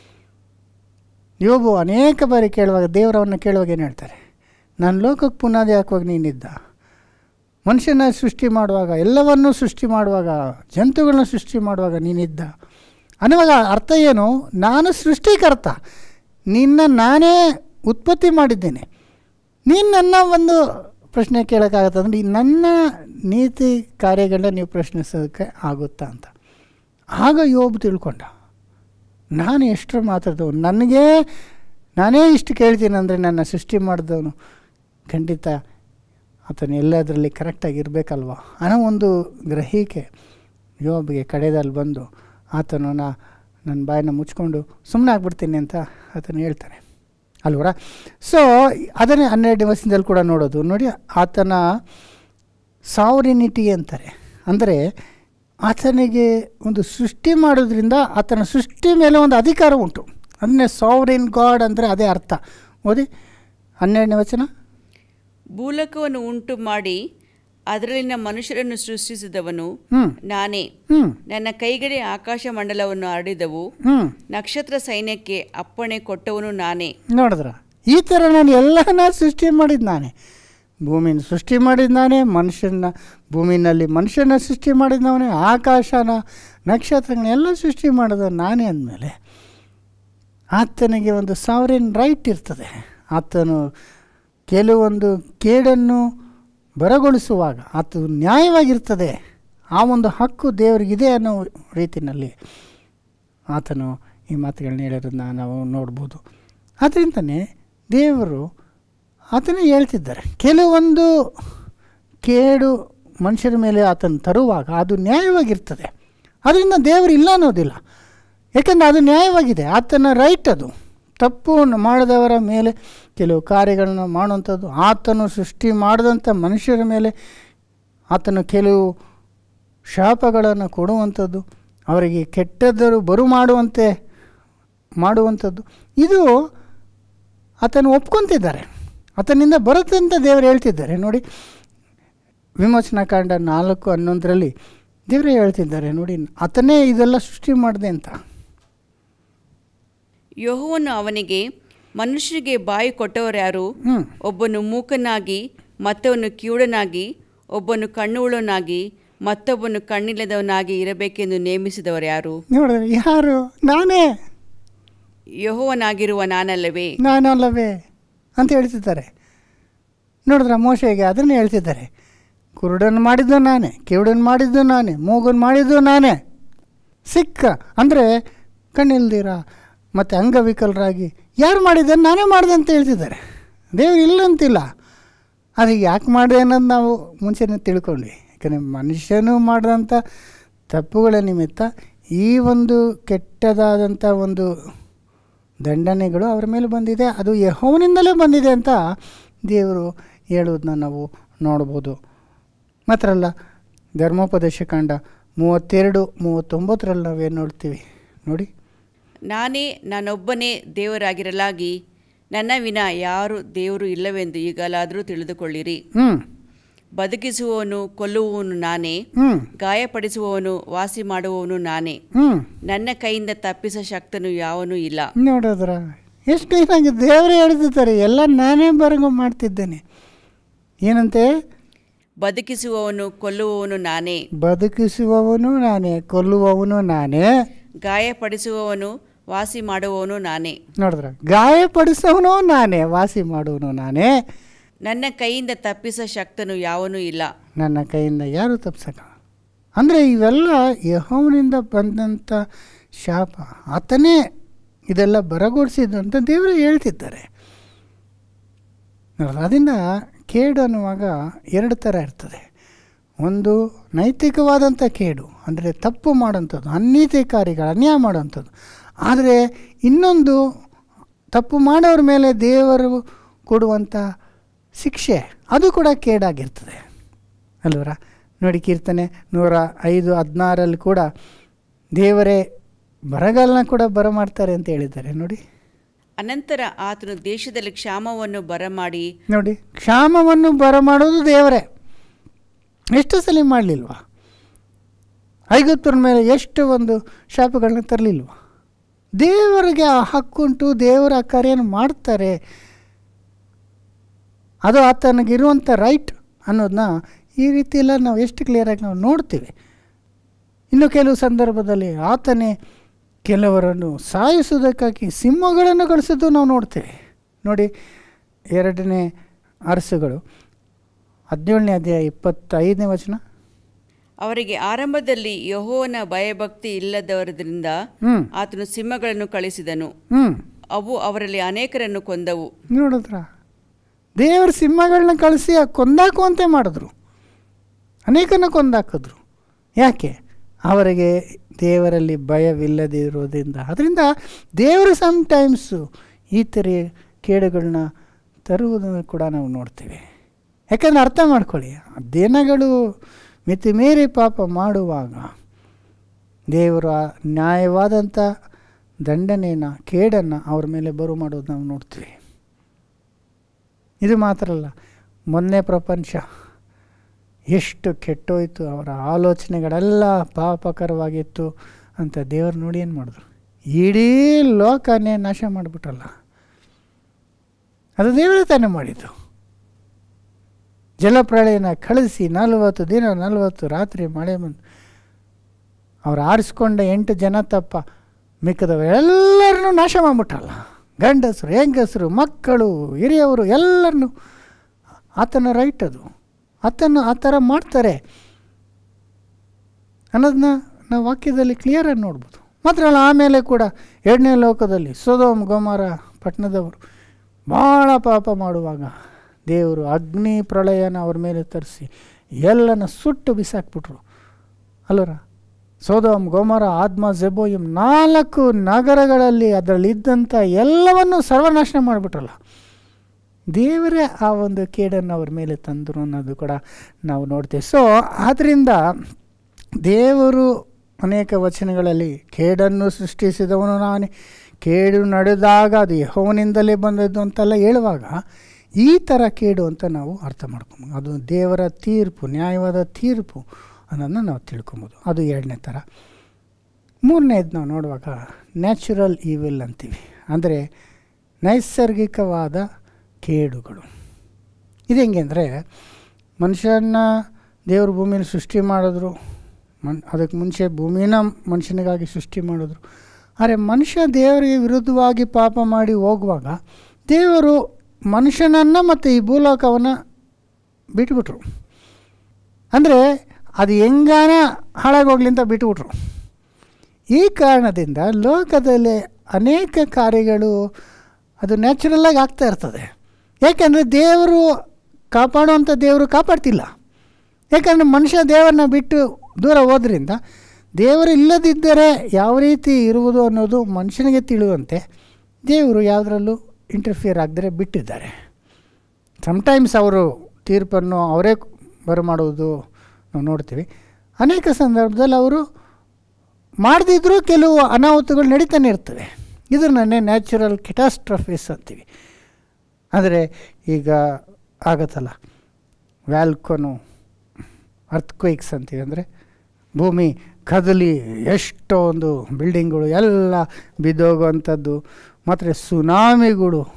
ಯೋಬು ಅನೇಕ ಬಾರಿ ಕೇಳುವಾಗ ದೇವರವನ್ನು ಕೇಳುವಾಗ ಏನು ಹೇಳ್ತಾರೆ ನಾನು ಲೋಕಕ್ಕೆ ಪುನಾದಿ ಹಾಕುವಾಗ ನೀನಿದ್ದ ಮನುಷ್ಯನ ಸೃಷ್ಟಿ ಮಾಡುವಾಗ ಎಲ್ಲವನ್ನೂ ಸೃಷ್ಟಿ ಮಾಡುವಾಗ ಜಂತುಗಳನ್ನ ಸೃಷ್ಟಿ ಮಾಡುವಾಗ ನೀನಿದ್ದ ಅನ್ನುವಾಗ ಅರ್ಥ ಏನು ನಾನು ಸೃಷ್ಟಿಕರ್ತ ನಿನ್ನ ನಾನೇ ಉತ್ಪತ್ತಿ ಮಾಡಿದ್ದೇನೆ ನೀನು ನನ್ನ ಒಂದು ಪ್ರಶ್ನೆ ಕೇಳೋಕ್ಕಾಗತ್ತೆ ಅಂದರೆ ಈ ನನ್ನ ನೀತಿ ಕಾರ್ಯಗಳನ್ನ ನೀವು ಪ್ರಶ್ನಿಸೋದಕ್ಕೆ ಆಗುತ್ತಾ ಅಂತ ಆಗ ಯೋಬ್ ತಿಳ್ಕೊಂಡ ನಾನು ಎಷ್ಟರ ಮಾತಾಡ್ದವನು ನನಗೆ ನಾನೇ ಇಷ್ಟು ಕೇಳ್ತೀನಿ ಅಂದರೆ ನನ್ನ ಸೃಷ್ಟಿ ಮಾಡಿದವನು ಖಂಡಿತ ಆತನು ಎಲ್ಲದರಲ್ಲಿ ಕರೆಕ್ಟಾಗಿ ಇರಬೇಕಲ್ವ ಅನ್ನೋ ಒಂದು ಗ್ರಹಿಕೆ ಯೋಬ್ಗೆ ಕಡೆದಲ್ಲಿ ಬಂದು ಆತನು ನಾ ನನ್ನ ಬಾಯನ್ನು ಮುಚ್ಕೊಂಡು ಸುಮ್ಮನೆ ಆಗ್ಬಿಡ್ತೀನಿ ಅಂತ ಆತನು ಹೇಳ್ತಾನೆ ಅಲ್ವರ ಸೊ ಅದನ್ನೇ ಹನ್ನೆರಡು ವರ್ಷದಲ್ಲಿ ಕೂಡ ನೋಡೋದು ನೋಡಿ ಆತನ ಸಾವರಿನಿಟಿ ಅಂತಾರೆ ಅಂದರೆ ಆತನಿಗೆ ಒಂದು ಸೃಷ್ಟಿ ಮಾಡೋದ್ರಿಂದ ಆತನ ಸೃಷ್ಟಿ ಮೇಲೆ ಒಂದು ಅಧಿಕಾರ ಉಂಟು ಅದನ್ನೇ ಸಾವರಿನ್ ಗಾಡ್ ಅಂದರೆ ಅದೇ ಅರ್ಥ ಓದಿ ಹನ್ನೆರಡನೇ ವಚನ ಭೂಲಕವನ್ನು ಉಂಟು ಮಾಡಿ ಅದರಲ್ಲಿನ ಮನುಷ್ಯರನ್ನು ಸೃಷ್ಟಿಸಿದವನು ಹ್ಞೂ ನಾನೇ ಹ್ಞೂ ನನ್ನ ಕೈಗಡೆ ಆಕಾಶ ಮಂಡಲವನ್ನು ಹರಡಿದವು ಹ್ಞೂ ನಕ್ಷತ್ರ ಸೈನ್ಯಕ್ಕೆ ಅಪ್ಪಣೆ ಕೊಟ್ಟವನು ನಾನೇ ನೋಡಿದ್ರ ಈ ಥರ ನಾನು ಎಲ್ಲನ ಸೃಷ್ಟಿ ಮಾಡಿದ್ದು ನಾನೇ ಭೂಮಿನ ಸೃಷ್ಟಿ ಮಾಡಿದ್ದು ನಾನೇ ಮನುಷ್ಯನ ಭೂಮಿನಲ್ಲಿ ಮನುಷ್ಯನ ಸೃಷ್ಟಿ ಮಾಡಿದವನೇ ಆಕಾಶನ ನಕ್ಷತ್ರಗಳನ್ನೆಲ್ಲ ಸೃಷ್ಟಿ ಮಾಡಿದ ನಾನೇ ಅಂದಮೇಲೆ ಆತನಿಗೆ ಒಂದು ಸಾವರಿನ್ ರೈಟ್ ಇರ್ತದೆ ಆತನು ಕೆಲವೊಂದು ಕೇಡನ್ನು ಬರಗೊಳಿಸುವಾಗ ಆತ ನ್ಯಾಯವಾಗಿರ್ತದೆ ಆ ಒಂದು ಹಕ್ಕು ದೇವರಿಗಿದೆ ಅನ್ನೋ ರೀತಿಯಲ್ಲಿ ಆತನು ಈ ಮಾತುಗಳನ್ನ ಹೇಳಿರೋದನ್ನ ನಾವು ನೋಡ್ಬೋದು ಅದರಿಂದನೇ ದೇವರು ಆತನೇ ಹೇಳ್ತಿದ್ದಾರೆ ಕೆಲವೊಂದು ಕೇಡು ಮನುಷ್ಯರ ಮೇಲೆ ಆತನ ತರುವಾಗ ಅದು ನ್ಯಾಯವಾಗಿರ್ತದೆ ಅದರಿಂದ ದೇವರು ಇಲ್ಲ ಅನ್ನೋದಿಲ್ಲ ಯಾಕೆಂದರೆ ಅದು ನ್ಯಾಯವಾಗಿದೆ ಆತನ ರೈಟ್ ಅದು ತಪ್ಪು ಮಾಡಿದವರ ಮೇಲೆ ಕೆಲವು ಕಾರ್ಯಗಳನ್ನು ಮಾಡುವಂಥದ್ದು ಆತನು ಸೃಷ್ಟಿ ಮಾಡಿದಂಥ ಮನುಷ್ಯರ ಮೇಲೆ ಆತನು ಕೆಲವು ಶಾಪಗಳನ್ನು ಕೊಡುವಂಥದ್ದು ಅವರಿಗೆ ಕೆಟ್ಟದ್ದರು ಬರು ಮಾಡುವಂತೆ ಮಾಡುವಂಥದ್ದು ಇದು ಆತನು ಒಪ್ಕೊತಿದ್ದಾರೆ ಆತನಿಂದ ಬರುತ್ತೆ ಅಂತ ದೇವರು ಹೇಳ್ತಿದ್ದಾರೆ ನೋಡಿ ವಿಮೋಚನಾ ಕಾಂಡ ನಾಲ್ಕು ಹನ್ನೊಂದರಲ್ಲಿ ದೇವರೇ ಹೇಳ್ತಿದ್ದಾರೆ ನೋಡಿ ಆತನೇ ಇದೆಲ್ಲ ಸೃಷ್ಟಿ ಮಾಡಿದೆ ಅಂತ ಯೆಹೋವನು ಅವನಿಗೆ ಮನುಷ್ಯರಿಗೆ ಬಾಯಿ ಕೊಟ್ಟವರ್ಯಾರು ಹ್ಞೂ ಒಬ್ಬನು ಮೂಕನಾಗಿ ಮತ್ತವನು ಕಿವುಡನಾಗಿ ಒಬ್ಬನು ಕಣ್ಣುಳ್ಳನಾಗಿ ಮತ್ತೊಬ್ಬನು ಕಣ್ಣಿಲ್ಲದವನಾಗಿ ಇರಬೇಕೆಂದು ನೇಮಿಸಿದವರು ಯಾರು ನೋಡಿದ್ರೆ ಯಾರು ನಾನೇ ಯಹೋವನಾಗಿರುವ ನಾನಲ್ಲವೇ ನಾನಲ್ಲವೇ ಅಂತ ಹೇಳ್ತಿದ್ದಾರೆ ನೋಡಿದ್ರ ಮೋಶೆಗೆ ಅದನ್ನೇ ಹೇಳ್ತಿದ್ದಾರೆ ಕುರುಡನ್ನು ಮಾಡಿದ್ದು ನಾನೇ ಕಿವುಡನ್ನು ಮಾಡಿದ್ದು ನಾನೇ ಮೂಗನ್ನು ಮಾಡಿದ್ದು ನಾನೇ ಸಿಕ್ಕ ಅಂದರೆ ಕಣ್ಣಿಲ್ದಿರ ಮತ್ತು ಅಂಗವಿಕಲರಾಗಿ ಯಾರು ಮಾಡಿದ್ದಾರೆ ನಾನೇ ಮಾಡಿದೆ ಅಂತ ಹೇಳ್ತಿದ್ದಾರೆ ದೇವ್ರು ಇಲ್ಲ ಅಂತಿಲ್ಲ ಅದು ಯಾಕೆ ಮಾಡಿದೆ ಅನ್ನೋದು ನಾವು ಮುಂಚೆನೇ ತಿಳ್ಕೊಂಡ್ವಿ ಯಾಕಂದರೆ ಮನುಷ್ಯನು ಮಾಡಿದಂಥ ತಪ್ಪುಗಳ ನಿಮಿತ್ತ ಈ ಒಂದು ಕೆಟ್ಟದಾದಂಥ ಒಂದು ದಂಡನೆಗಳು ಅವರ ಮೇಲೆ ಬಂದಿದೆ ಅದು ಯಹೋವನಿಂದಲೇ ಬಂದಿದೆ ಅಂತ ದೇವರು ಹೇಳೋದನ್ನ ನಾವು ನೋಡ್ಬೋದು ಮಾತ್ರ ಅಲ್ಲ ಧರ್ಮೋಪದೇಶ ಕಾಂಡ ಮೂವತ್ತೆರಡು ಮೂವತ್ತೊಂಬತ್ತರಲ್ಲಿ ನಾವೇನು ನೋಡ್ತೀವಿ ನೋಡಿ ನಾನೇ ನಾನೊಬ್ಬನೇ ದೇವರಾಗಿರಲಾಗಿ ನನ್ನ ವಿನ ಯಾರು ದೇವರು ಇಲ್ಲವೆಂದು ಈಗಲಾದರೂ ತಿಳಿದುಕೊಳ್ಳಿರಿ ಹ್ಞೂ ಬದುಕಿಸುವವನು ಕೊಲ್ಲುವವನು ನಾನೇ ಹ್ಞೂ ಗಾಯಪಡಿಸುವವನು ವಾಸಿ ಮಾಡುವವನು ನಾನೇ ಹ್ಞೂ ನನ್ನ ಕೈಯಿಂದ ತಪ್ಪಿಸ ಶಕ್ತನು ಯಾವನೂ ಇಲ್ಲ ನೋಡಿದ್ರ ಎಷ್ಟು ಏನಾಗಿ ದೇವರೇ ಹೇಳ್ತಿದ್ದಾರೆ ಎಲ್ಲ ನಾನೇ ಬರಂಗ ಮಾಡ್ತಿದ್ದೇನೆ ಏನಂತೆ ಬದುಕಿಸುವವನು ಕೊಲ್ಲುವವನು ನಾನೇ ಬದುಕಿಸುವವನು ನಾನೇ ಕೊಲ್ಲುವವನು ನಾನೇ ಗಾಯಪಡಿಸುವವನು ವಾಸಿ ಮಾಡುವವನು ನಾನೇ ನೋಡಿದ್ರ ಗಾಯಪಡಿಸೋನು ನಾನೇ ವಾಸಿ ಮಾಡುವನು ನಾನೇ ನನ್ನ ಕೈಯಿಂದ ತಪ್ಪಿಸೋ ಶಕ್ತನು ಯಾವನೂ ಇಲ್ಲ ನನ್ನ ಕೈಯಿಂದ ಯಾರು ತಪ್ಸಕ ಅಂದರೆ ಇವೆಲ್ಲ ಯಹೋವನಿಂದ ಬಂದಂಥ ಶಾಪ ಆತನೇ ಇದೆಲ್ಲ ಬರಗೊಡಿಸಿದ್ದು ಅಂತ ದೇವರು ಹೇಳ್ತಿದ್ದಾರೆ ನೋಡ್ರಾ? ಅದರಿಂದ ಕೇಡು ಅನ್ನುವಾಗ ಎರಡು ಥರ ಇರ್ತದೆ ಒಂದು ನೈತಿಕವಾದಂಥ ಕೇಡು ಅಂದರೆ ತಪ್ಪು ಮಾಡೋಂಥದ್ದು ಅನೀತಿ ಕಾರ್ಯಗಳು ಅನ್ಯಾಯ ಮಾಡೋಂಥದ್ದು ಆದರೆ ಇನ್ನೊಂದು ತಪ್ಪು ಮಾಡೋರ ಮೇಲೆ ದೇವರು ಕೊಡುವಂಥ ಶಿಕ್ಷೆ ಅದು ಕೂಡ ಕೇಡಾಗಿರ್ತದೆ ಅಲ್ವರ ನೋಡಿ ಕೀರ್ತನೆ ನೂರ ಐದು ಹದಿನಾರಲ್ಲಿ ಕೂಡ ದೇವರೇ ಬರಗಾಲನ ಕೂಡ ಬರಮಾಡ್ತಾರೆ ಅಂತ ಹೇಳಿದ್ದಾರೆ ನೋಡಿ ಅನಂತರ ಆತನು ದೇಶದಲ್ಲಿ ಕ್ಷಾಮವನ್ನು ಬರಮಾಡಿ ನೋಡಿ ಕ್ಷಾಮವನ್ನು ಬರಮಾಡೋದು ದೇವರೇ ಎಷ್ಟು ಸಲ ಮಾಡಲಿಲ್ವಾ ಐಗುಪ್ತರ ಮೇಲೆ ಎಷ್ಟು ಒಂದು ಶಾಪಗಳನ್ನ ತರಲಿಲ್ವಾ ದೇವರಿಗೆ ಆ ಹಕ್ಕುಂಟು ದೇವರ ಆ ಕಾರ್ಯನ ಮಾಡ್ತಾರೆ ಅದು ಆತನಿಗಿರುವಂಥ ರೈಟ್ ಅನ್ನೋದನ್ನ ಈ ರೀತಿ ಎಲ್ಲ ನಾವು ಎಷ್ಟು ಕ್ಲಿಯರಾಗಿ ನಾವು ನೋಡ್ತೀವಿ ಇನ್ನು ಕೆಲವು ಸಂದರ್ಭದಲ್ಲಿ ಆತನೇ ಕೆಲವರನ್ನು ಸಾಯಿಸುವುದಕ್ಕಾಗಿ ಸಿಂಹಗಳನ್ನು ಕಳಿಸೋದು ನಾವು ನೋಡ್ತೇವೆ ನೋಡಿ ಎರಡನೇ ಅರಸುಗಳು ಹದಿನೇಳನೇ ಅಧ್ಯಾಯ ಇಪ್ಪತ್ತೈದನೇ ವಚನ ಅವರಿಗೆ ಆರಂಭದಲ್ಲಿ ಯಹೋವನ ಭಯಭಕ್ತಿ ಇಲ್ಲದವರಿಂದ ಹ್ಞೂ ಆತನು ಸಿಂಹಗಳನ್ನು ಕಳಿಸಿದನು ಹ್ಞೂ ಅವು ಅವರಲ್ಲಿ ಅನೇಕರನ್ನು ಕೊಂದವು ನೋಡಿದ್ರ ದೇವರ ಸಿಂಹಗಳನ್ನ ಕಳಿಸಿ ಕೊಂದಾಕುವಂತೆ ಮಾಡಿದ್ರು ಅನೇಕನ ಕೊಂದಾಕಿದ್ರು ಯಾಕೆ ಅವರಿಗೆ ದೇವರಲ್ಲಿ ಭಯವಿಲ್ಲದಿರೋದ್ರಿಂದ ಅದರಿಂದ ದೇವರು ಸಮ್ಟೈಮ್ಸು ಈ ಥರ ಕೇಡುಗಳನ್ನ ತರುವುದನ್ನು ಕೂಡ ನಾವು ನೋಡ್ತೀವಿ ಯಾಕಂದ್ರೆ ಅರ್ಥ ಮಾಡ್ಕೊಳ್ಳಿ ಆ ದಿನಗಳು ಮಿತಿ ಮೀರಿ ಪಾಪ ಮಾಡುವಾಗ ದೇವರು ಆ ನ್ಯಾಯವಾದಂಥ ದಂಡನೆಯನ್ನು ಕೇಡನ್ನು ಅವ್ರ ಮೇಲೆ ಬರು ಮಾಡೋದು ನಾವು ನೋಡ್ತೀವಿ ಇದು ಮಾತ್ರ ಅಲ್ಲ ಮೊನ್ನೆ ಪ್ರಪಂಚ ಎಷ್ಟು ಕೆಟ್ಟೋಯ್ತು ಅವರ ಆಲೋಚನೆಗಳೆಲ್ಲ ಪಾಪಕರವಾಗಿತ್ತು ಅಂತ ದೇವರು ನೋಡಿ ಏನು ಮಾಡಿದ್ರು ಇಡೀ ಲೋಕನೇ ನಾಶ ಮಾಡಿಬಿಟ್ರಲ್ಲ ಅದು ದೇವರೇ ತಾನೇ ಮಾಡಿದ್ದು ಜಲಪ್ರಳಯನ ಕಳಿಸಿ ನಲವತ್ತು ದಿನ ನಲವತ್ತು ರಾತ್ರಿ ಮಳೆ ಬಂದು ಅವ್ರು ಆರಿಸ್ಕೊಂಡ ಎಂಟು ಜನ ತಪ್ಪ ಮಿಕ್ಕದವರೆಲ್ಲರನ್ನೂ ನಾಶ ಮಾಡಿಬಿಟ್ರಲ್ಲ ಗಂಡಸರು ಹೆಂಗಸರು ಮಕ್ಕಳು ಹಿರಿಯವರು ಎಲ್ಲರನ್ನೂ ಆತನ ರೈಟ್ ಅದು ಆತನ ಆ ಥರ ಮಾಡ್ತಾರೆ ಅನ್ನೋದನ್ನ ನಾವು ವಾಕ್ಯದಲ್ಲಿ ಕ್ಲಿಯರಾಗಿ ನೋಡ್ಬೋದು ಮಾತ್ರ ಅಲ್ಲ ಆಮೇಲೆ ಕೂಡ ಎರಡನೇ ಲೋಕದಲ್ಲಿ ಸೋದೋಮ್ ಗೋಮಾರ ಪಟ್ಟಣದವರು ಭಾಳ ಪಾಪ ಮಾಡುವಾಗ ದೇವರು ಅಗ್ನಿ ಪ್ರಳಯನ ಅವ್ರ ಮೇಲೆ ತರಿಸಿ ಎಲ್ಲನ ಸುಟ್ಟು ಬಿಸಾಕ್ಬಿಟ್ರು ಅಲ್ಲರ ಸೋದೋಮ್ ಗೋಮರ ಆದ್ಮ ಜೆಬೋಯಿಮ್ ನಾಲ್ಕು ನಗರಗಳಲ್ಲಿ ಅದರಲ್ಲಿ ಇದ್ದಂಥ ಎಲ್ಲವನ್ನು ಸರ್ವನಾಶ ಮಾಡಿಬಿಟ್ರಲ್ಲ ದೇವರೇ ಆ ಒಂದು ಕೇಡನ್ನು ಅವ್ರ ಮೇಲೆ ತಂದರು ಅನ್ನೋದು ಕೂಡ ನಾವು ನೋಡ್ತೇವೆ ಸೊ ಆದ್ದರಿಂದ ದೇವರು ಅನೇಕ ವಚನಗಳಲ್ಲಿ ಕೇಡನ್ನು ಸೃಷ್ಟಿಸಿದವನು ನಾನೇ ಕೇಡು ನಡೆದಾಗ ಅದು ಯಹೋವನಿಂದಲೇ ಬಂದದ್ದು ಅಂತೆಲ್ಲ ಹೇಳುವಾಗ ಈ ಥರ ಕೇಡು ಅಂತ ನಾವು ಅರ್ಥ ಮಾಡ್ಕೊಬೋದು ಅದು ದೇವರ ತೀರ್ಪು ನ್ಯಾಯವಾದ ತೀರ್ಪು ಅನ್ನೋದನ್ನ ನಾವು ತಿಳ್ಕೊಬೋದು ಅದು ಎರಡನೇ ಥರ ಮೂರನೇದು ನಾವು ನೋಡುವಾಗ ನ್ಯಾಚುರಲ್ ಈವಿಲ್ ಅಂತೀವಿ ಅಂದರೆ ನೈಸರ್ಗಿಕವಾದ ಕೇಡುಗಳು ಇದು ಹೆಂಗೆ ಅಂದರೆ ಮನುಷ್ಯನ ದೇವರು ಭೂಮಿಯಲ್ಲಿ ಸೃಷ್ಟಿ ಮಾಡಿದ್ರು ಮನ್ ಅದಕ್ಕೆ ಮುಂಚೆ ಭೂಮಿನ ಮನುಷ್ಯನಿಗಾಗಿ ಸೃಷ್ಟಿ ಮಾಡಿದ್ರು ಆದರೆ ಮನುಷ್ಯ ದೇವರಿಗೆ ವಿರುದ್ಧವಾಗಿ ಪಾಪ ಮಾಡಿ ಹೋಗುವಾಗ ದೇವರು ಮನುಷ್ಯನನ್ನು ಮತ್ತು ಈ ಭೂಲೋಕವನ್ನು ಬಿಟ್ಬಿಟ್ರು ಅಂದರೆ ಅದು ಹೆಂಗಾನ ಹಾಳಾಗೋಗ್ಲಿ ಅಂತ ಬಿಟ್ಬಿಟ್ರು ಈ ಕಾರಣದಿಂದ ಲೋಕದಲ್ಲಿ ಅನೇಕ ಕಾರ್ಯಗಳು ಅದು ನ್ಯಾಚುರಲ್ಲಾಗಿ ಆಗ್ತಾ ಇರ್ತದೆ ಯಾಕೆಂದರೆ ದೇವರು ಕಾಪಾಡುವಂಥ ದೇವರು ಕಾಪಾಡ್ತಿಲ್ಲ ಯಾಕಂದರೆ ಮನುಷ್ಯ ದೇವರನ್ನ ಬಿಟ್ಟು ದೂರ ಹೋದ್ರಿಂದ ದೇವರು ಇಲ್ಲದಿದ್ದರೆ ಯಾವ ರೀತಿ ಇರುವುದು ಅನ್ನೋದು ಮನುಷ್ಯನಿಗೆ ತಿಳಿಯುವಂತೆ ದೇವರು ಯಾವುದರಲ್ಲೂ ಇಂಟರ್ಫಿಯರ್ ಆಗದರೆ ಬಿಟ್ಟಿದ್ದಾರೆ ಸಮ್ಟೈಮ್ಸ್ ಅವರು ತೀರ್ಪನ್ನು ಅವರೇ ಬರಮಾಡುವುದು ನಾವು ನೋಡ್ತೀವಿ ಅನೇಕ ಸಂದರ್ಭದಲ್ಲಿ ಅವರು ಮಾಡದಿದ್ದರೂ ಕೆಲವು ಅನಾಹುತಗಳು ನಡೀತಾನೆ ಇರ್ತವೆ ಇದನ್ನೇ ನ್ಯಾಚುರಲ್ ಕೆಟಾಸ್ಟ್ರಫೀಸ್ ಅಂತೀವಿ ಅಂದರೆ ಈಗ ಆಗತ್ತಲ್ಲ ವ್ಯಾಲ್ಕೊನು ಅರ್ಥಕ್ವೇಕ್ಸ್ ಅಂತೀವಿ ಅಂದರೆ ಭೂಮಿ ಕದಲಿ ಎಷ್ಟೊಂದು ಬಿಲ್ಡಿಂಗ್ಗಳು ಎಲ್ಲ ಬಿದ್ದೋಗುವಂಥದ್ದು ಮತ್ತು ಸುನಾಮಿಗಳು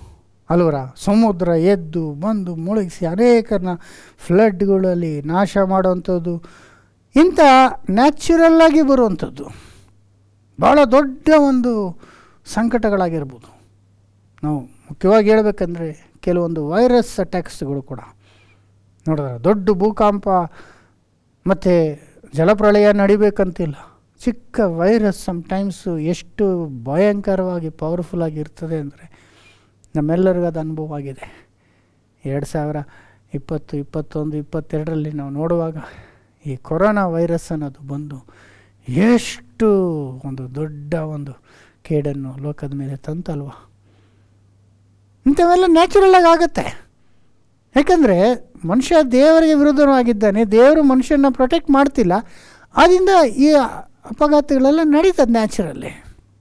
ಅಲ್ವರ ಸಮುದ್ರ ಎದ್ದು ಬಂದು ಮುಳುಗಿಸಿ ಅನೇಕರನ್ನ ಫ್ಲಡ್ಗಳಲ್ಲಿ ನಾಶ ಮಾಡುವಂಥದ್ದು ಇಂಥ ನ್ಯಾಚುರಲ್ಲಾಗಿ ಬರುವಂಥದ್ದು ಭಾಳ ದೊಡ್ಡ ಒಂದು ಸಂಕಟಗಳಾಗಿರ್ಬೋದು ನಾವು ಮುಖ್ಯವಾಗಿ ಹೇಳ್ಬೇಕಂದ್ರೆ ಕೆಲವೊಂದು ವೈರಸ್ ಅಟ್ಯಾಕ್ಸ್ಗಳು ಕೂಡ ನೋಡಿದ್ರೆ ದೊಡ್ಡ ಭೂಕಂಪ ಮತ್ತು ಜಲಪ್ರಳಯ ನಡಿಬೇಕಂತಿಲ್ಲ ಚಿಕ್ಕ ವೈರಸ್ ಸಮ್ಟೈಮ್ಸು ಎಷ್ಟು ಭಯಂಕರವಾಗಿ ಪವರ್ಫುಲ್ ಆಗಿರ್ತದೆ ಅಂದರೆ ನಮ್ಮೆಲ್ಲರಿಗೂ ಅದು ಅನುಭವ ಆಗಿದೆ ಎರಡು ಸಾವಿರ ಇಪ್ಪತ್ತು ಇಪ್ಪತ್ತೊಂದು ಇಪ್ಪತ್ತೆರಡರಲ್ಲಿ ನಾವು ನೋಡುವಾಗ ಈ ಕೊರೋನಾ ವೈರಸ್ ಅನ್ನೋದು ಬಂದು ಎಷ್ಟು ಒಂದು ದೊಡ್ಡ ಒಂದು ಕೇಡನ್ನು ಲೋಕದ ಮೇಲೆ ತಂತಲ್ವ ಇಂಥವೆಲ್ಲ ನ್ಯಾಚುರಲಾಗಿ ಆಗುತ್ತೆ ಯಾಕಂದರೆ ಮನುಷ್ಯ ದೇವರಿಗೆ ವಿರುದ್ಧವಾಗಿದ್ದಾನೆ ದೇವರು ಮನುಷ್ಯನ ಪ್ರೊಟೆಕ್ಟ್ ಮಾಡ್ತಿಲ್ಲ ಆದ್ದರಿಂದ ಈ ಅಪಘಾತಗಳೆಲ್ಲ ನಡೀತದೆ ನ್ಯಾಚುರಲ್ಲಿ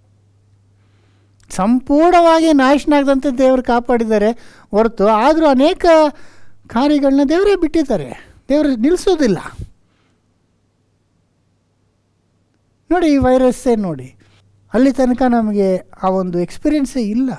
ಸಂಪೂರ್ಣವಾಗಿ ನಾಶನ ಆಗದಂತೆ ದೇವರು ಕಾಪಾಡಿದ್ದಾರೆ ಹೊರತು ಆದರೂ ಅನೇಕ ಕಾರ್ಯಗಳನ್ನ ದೇವರೇ ಬಿಟ್ಟಿದ್ದಾರೆ ದೇವರು ನಿಲ್ಲಿಸೋದಿಲ್ಲ ನೋಡಿ ಈ ವೈರಸ್ಸೇ ನೋಡಿ ಅಲ್ಲಿ ತನಕ ನಮಗೆ ಆ ಒಂದು ಎಕ್ಸ್ಪೀರಿಯನ್ಸೇ ಇಲ್ಲ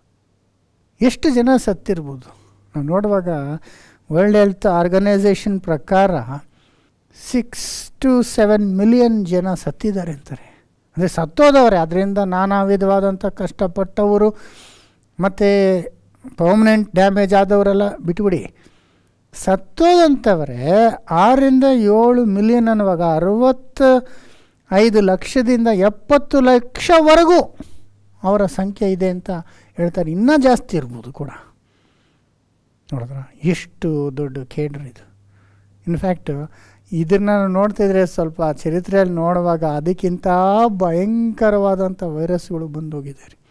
ಎಷ್ಟು ಜನ ಸತ್ತಿರ್ಬೋದು ನಾವು ನೋಡುವಾಗ ವರ್ಲ್ಡ್ ಹೆಲ್ತ್ ಆರ್ಗನೈಸೇಷನ್ ಪ್ರಕಾರ ಸಿಕ್ಸ್ ಟು ಸೆವೆನ್ ಮಿಲಿಯನ್ ಜನ ಸತ್ತಿದ್ದಾರೆ ಅಂತಾರೆ ಅಂದರೆ ಸತ್ತೋದವರೇ ಅದರಿಂದ ನಾನಾ ವಿಧವಾದಂಥ ಕಷ್ಟಪಟ್ಟವರು ಮತ್ತು ಪರ್ಮನೆಂಟ್ ಡ್ಯಾಮೇಜ್ ಆದವರೆಲ್ಲ ಬಿಟ್ಬಿಡಿ ಸತ್ತೋದಂಥವರೇ ಆರರಿಂದ ಏಳು ಮಿಲಿಯನ್ ಅನ್ನುವಾಗ ಅರವತ್ತು ಐದು ಲಕ್ಷದಿಂದ ಎಪ್ಪತ್ತು ಲಕ್ಷವರೆಗೂ ಅವರ ಸಂಖ್ಯೆ ಇದೆ ಅಂತ ಹೇಳ್ತಾರೆ ಇನ್ನೂ ಜಾಸ್ತಿ ಇರ್ಬೋದು ಕೂಡ ನೋಡಿದ್ರ ಎಷ್ಟು ದೊಡ್ಡ ಕೇಡ್ರಿ ಇದು ಇನ್ಫ್ಯಾಕ್ಟ್ ಇದನ್ನು ನೋಡ್ತಿದ್ರೆ ಸ್ವಲ್ಪ ಚರಿತ್ರೆಯಲ್ಲಿ ನೋಡುವಾಗ ಅದಕ್ಕಿಂತ ಭಯಂಕರವಾದಂಥ ವೈರಸ್ಗಳು ಬಂದೋಗಿದೆ ರೀ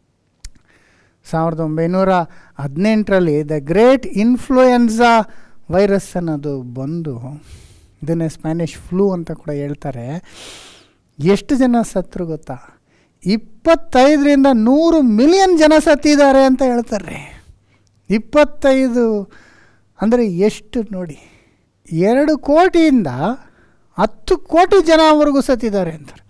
ಸಾವಿರದ ಒಂಬೈನೂರ ಹದಿನೆಂಟರಲ್ಲಿ ದ ಗ್ರೇಟ್ ಇನ್ಫ್ಲೂಯೆನ್ಸಾ ವೈರಸ್ ಅನ್ನೋದು ಬಂದು ಇದನ್ನೇ ಸ್ಪ್ಯಾನಿಷ್ ಫ್ಲೂ ಅಂತ ಕೂಡ ಹೇಳ್ತಾರೆ ಎಷ್ಟು ಜನ ಸತ್ರು ಗೊತ್ತಾ ಇಪ್ಪತ್ತೈದರಿಂದ ನೂರು ಮಿಲಿಯನ್ ಜನ ಸತ್ತಿದ್ದಾರೆ ಅಂತ ಹೇಳ್ತಾರೆ ಇಪ್ಪತ್ತೈದು ಅಂದರೆ ಎಷ್ಟು ನೋಡಿ ಎರಡು ಕೋಟಿಯಿಂದ ಹತ್ತು ಕೋಟಿ ಜನವರೆಗೂ ಸತ್ತಿದ್ದಾರೆ ಅಂತಾರೆ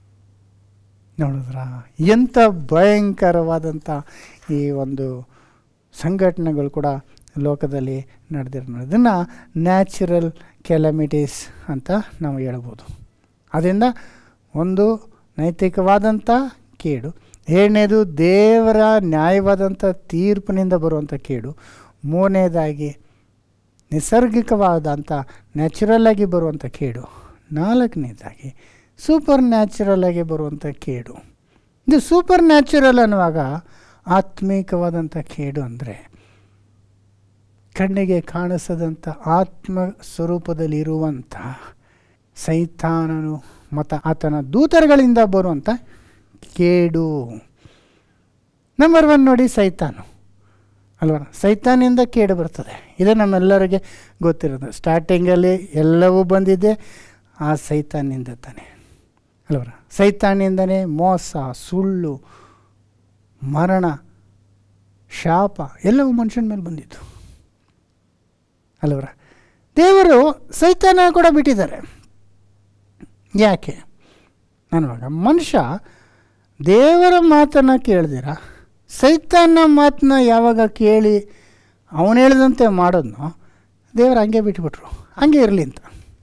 ನೋಡಿದ್ರ ಎಂಥ ಭಯಂಕರವಾದಂಥ ಈ ಒಂದು ಸಂಘಟನೆಗಳು ಕೂಡ ಲೋಕದಲ್ಲಿ ನಡೆದಿರೋ ಇದನ್ನು ನ್ಯಾಚುರಲ್ ಕೆಲಮಿಟೀಸ್ ಅಂತ ನಾವು ಹೇಳ್ಬೋದು ಅದರಿಂದ ಒಂದು ನೈತಿಕವಾದಂಥ ಕೇಡು ಎರಡನೇದು ದೇವರ ನ್ಯಾಯವಾದಂಥ ತೀರ್ಪಿನಿಂದ ಬರುವಂಥ ಕೇಡು ಮೂರನೇದಾಗಿ ನಿಸರ್ಗಿಕವಾದಂಥ ನ್ಯಾಚುರಲ್ಲಾಗಿ ಬರುವಂಥ ಕೇಡು ನಾಲ್ಕನೇದಾಗಿ ಸೂಪರ್ ನ್ಯಾಚುರಲ್ಲಾಗಿ ಬರುವಂಥ ಕೇಡು ಇದು ಸೂಪರ್ ನ್ಯಾಚುರಲ್ ಅನ್ನುವಾಗ ಆತ್ಮೀಕವಾದಂಥ ಕೇಡು ಅಂದರೆ ಕಣ್ಣಿಗೆ ಕಾಣಿಸದಂಥ ಆತ್ಮ ಸ್ವರೂಪದಲ್ಲಿರುವಂಥ ಸೈತಾನನು ಮತ್ತು ಆತನ ದೂತರುಗಳಿಂದ ಬರುವಂಥ ಕೇಡು ನಂಬರ್ ಒನ್ ನೋಡಿ ಸೈತಾನು ಅಲ್ವ ಸೈತಾನಿಂದ ಕೇಡು ಬರ್ತದೆ ಇದು ನಮ್ಮೆಲ್ಲರಿಗೆ ಗೊತ್ತಿರೋದು ಸ್ಟಾರ್ಟಿಂಗಲ್ಲಿ ಎಲ್ಲವೂ ಬಂದಿದೆ ಆ ಸೈತಾನಿಂದ ತಾನೆ ಅಲ್ವರ ಸೈತಾನಿಂದನೇ ಮೋಸ ಸುಳ್ಳು ಮರಣ ಶಾಪ ಎಲ್ಲವೂ ಮನುಷ್ಯನ ಮೇಲೆ ಬಂದಿತ್ತು ಅಲ್ವರ ದೇವರು ಸೈತಾನ ಕೂಡ ಬಿಟ್ಟಿದ್ದಾರೆ ಯಾಕೆ ಅನ್ನುವಾಗ ಮನುಷ್ಯ ದೇವರ ಮಾತನ್ನು ಕೇಳ್ದಿರ ಸೈತಾನ ಮಾತನ್ನ ಯಾವಾಗ ಕೇಳಿ ಅವನು ಹೇಳಿದಂತೆ ಮಾಡೋದ್ನೋ ದೇವರು ಹಂಗೆ ಬಿಟ್ಬಿಟ್ರು ಹಂಗೆ ಇರಲಿ ಅಂತ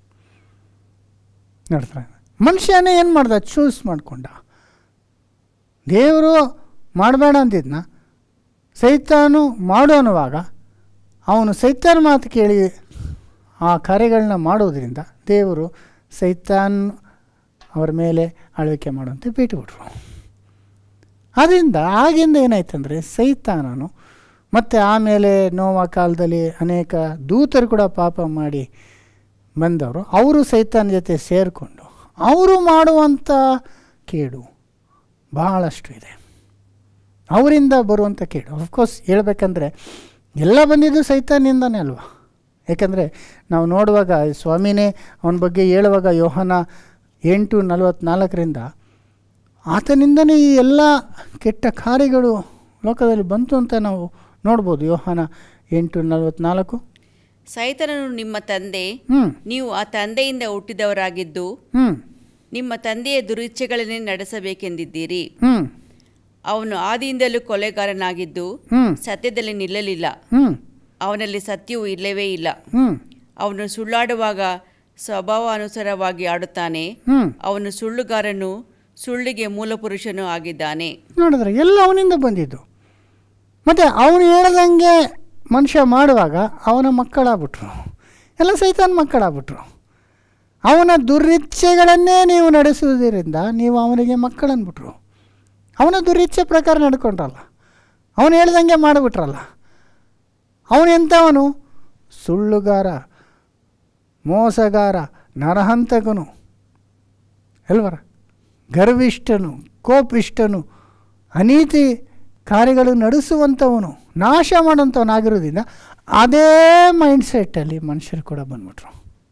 ನೋಡ್ತಾರೆ ಮನುಷ್ಯನೇ ಏನು ಮಾಡ್ದ ಚೂಸ್ ಮಾಡಿಕೊಂಡ ದೇವರು ಮಾಡಬೇಡ ಅಂತಿದ್ನ ಸೈತಾನು ಮಾಡು ಅನ್ನುವಾಗ ಅವನು ಸೈತಾನ್ ಮಾತು ಕೇಳಿ ಆ ಕಾರ್ಯಗಳನ್ನ ಮಾಡೋದ್ರಿಂದ ದೇವರು ಸೈತಾನ್ ಅವರ ಮೇಲೆ ಆಳ್ವಿಕೆ ಮಾಡುವಂತೆ ಬಿಟ್ಟುಬಿಟ್ರು ಅದರಿಂದ ಆಗಿಂದ ಏನಾಯ್ತಂದರೆ ಸೈತಾನನು ಮತ್ತು ಆಮೇಲೆ ನೋವ ಕಾಲದಲ್ಲಿ ಅನೇಕ ದೂತರು ಕೂಡ ಪಾಪ ಮಾಡಿ ಬಂದವರು ಅವರು ಸೈತಾನ ಜೊತೆ ಸೇರಿಕೊಂಡು ಅವರು ಮಾಡುವಂಥ ಕೇಡು ಬಹಳಷ್ಟು ಇದೆ ಅವರಿಂದ ಬರುವಂಥ ಕೇಡು ಅಫ್ಕೋರ್ಸ್ ಹೇಳ್ಬೇಕಂದ್ರೆ ಎಲ್ಲ ಬಂದಿದ್ದು ಸೈತಾನಿಂದನೇ ಅಲ್ವಾ ಯಾಕಂದರೆ ನಾವು ನೋಡುವಾಗ ಸ್ವಾಮಿನೇ ಅವನ ಬಗ್ಗೆ ಹೇಳುವಾಗ ಯೋಹನ ಎಂಟು ನಲವತ್ತ್ನಾಲ್ಕರಿಂದ ಆತನಿಂದನೇ ಈ ಎಲ್ಲ ಕೆಟ್ಟ ಕಾರ್ಯಗಳು ಲೋಕದಲ್ಲಿ ಬಂತು ಅಂತ ನಾವು ನೋಡ್ಬೋದು ಯೋಹನ ಎಂಟು ನಲವತ್ತ್ನಾಲ್ಕು ಸೈತನನು ನಿಮ್ಮ ತಂದೆ ಹ್ಞೂ ನೀವು ಆ ತಂದೆಯಿಂದ ಹುಟ್ಟಿದವರಾಗಿದ್ದು ಹ್ಞೂ ನಿಮ್ಮ ತಂದೆಯ ದುರಿಚ್ಛೆಗಳನ್ನೇ ನಡೆಸಬೇಕೆಂದಿದ್ದೀರಿ ಹ್ಞೂ ಅವನು ಆದಿಯಿಂದಲೂ ಕೊಲೆಗಾರನಾಗಿದ್ದು ಹ್ಞೂ ಸತ್ಯದಲ್ಲಿ ನಿಲ್ಲಲಿಲ್ಲ ಹ್ಞೂ ಅವನಲ್ಲಿ ಸತ್ಯವೂ ಇಲ್ಲವೇ ಇಲ್ಲ ಹ್ಞೂ ಅವನು ಸುಳ್ಳಾಡುವಾಗ ಸ್ವಭಾವಾನುಸಾರವಾಗಿ ಆಡುತ್ತಾನೆ ಹ್ಞೂ ಅವನು ಸುಳ್ಳುಗಾರನು ಸುಳ್ಳಿಗೆ ಮೂಲಪುರುಷನೂ ಆಗಿದ್ದಾನೆ ನೋಡಿದ್ರೆ ಎಲ್ಲ ಅವನಿಂದ ಬಂದಿದ್ದು ಮತ್ತು ಅವನು ಹೇಳ್ದಂಗೆ ಮನುಷ್ಯ ಮಾಡುವಾಗ ಅವನ ಮಕ್ಕಳಾಗ್ಬಿಟ್ರು ಎಲ್ಲ ಸೈತಾನ್ ಮಕ್ಕಳಾಗ್ಬಿಟ್ರು ಅವನ ದುರಿಚ್ಛೆಗಳನ್ನೇ ನೀವು ನಡೆಸುವುದರಿಂದ ನೀವು ಅವನಿಗೆ ಮಕ್ಕಳನ್ಬಿಟ್ರು ಅವನ ದುರಿಚ್ಛೆ ಪ್ರಕಾರ ನಡ್ಕೊಂಡ್ರಲ್ಲ ಅವನು ಹೇಳ್ದಂಗೆ ಮಾಡಿಬಿಟ್ರಲ್ಲ ಅವನು ಎಂಥವನು ಸುಳ್ಳುಗಾರ ಮೋಸಗಾರ ನರಹಂತಕನು ಅಲ್ವರ ಗರ್ವಿಷ್ಠನು ಕೋಪಿಷ್ಠನು ಅನೀತಿ ಕಾರ್ಯಗಳು ನಡೆಸುವಂಥವನು ನಾಶ ಮಾಡೋಂಥವನಾಗಿರೋದ್ರಿಂದ ಅದೇ ಮೈಂಡ್ ಸೆಟ್ಟಲ್ಲಿ ಮನುಷ್ಯರು ಕೂಡ ಬಂದ್ಬಿಟ್ರು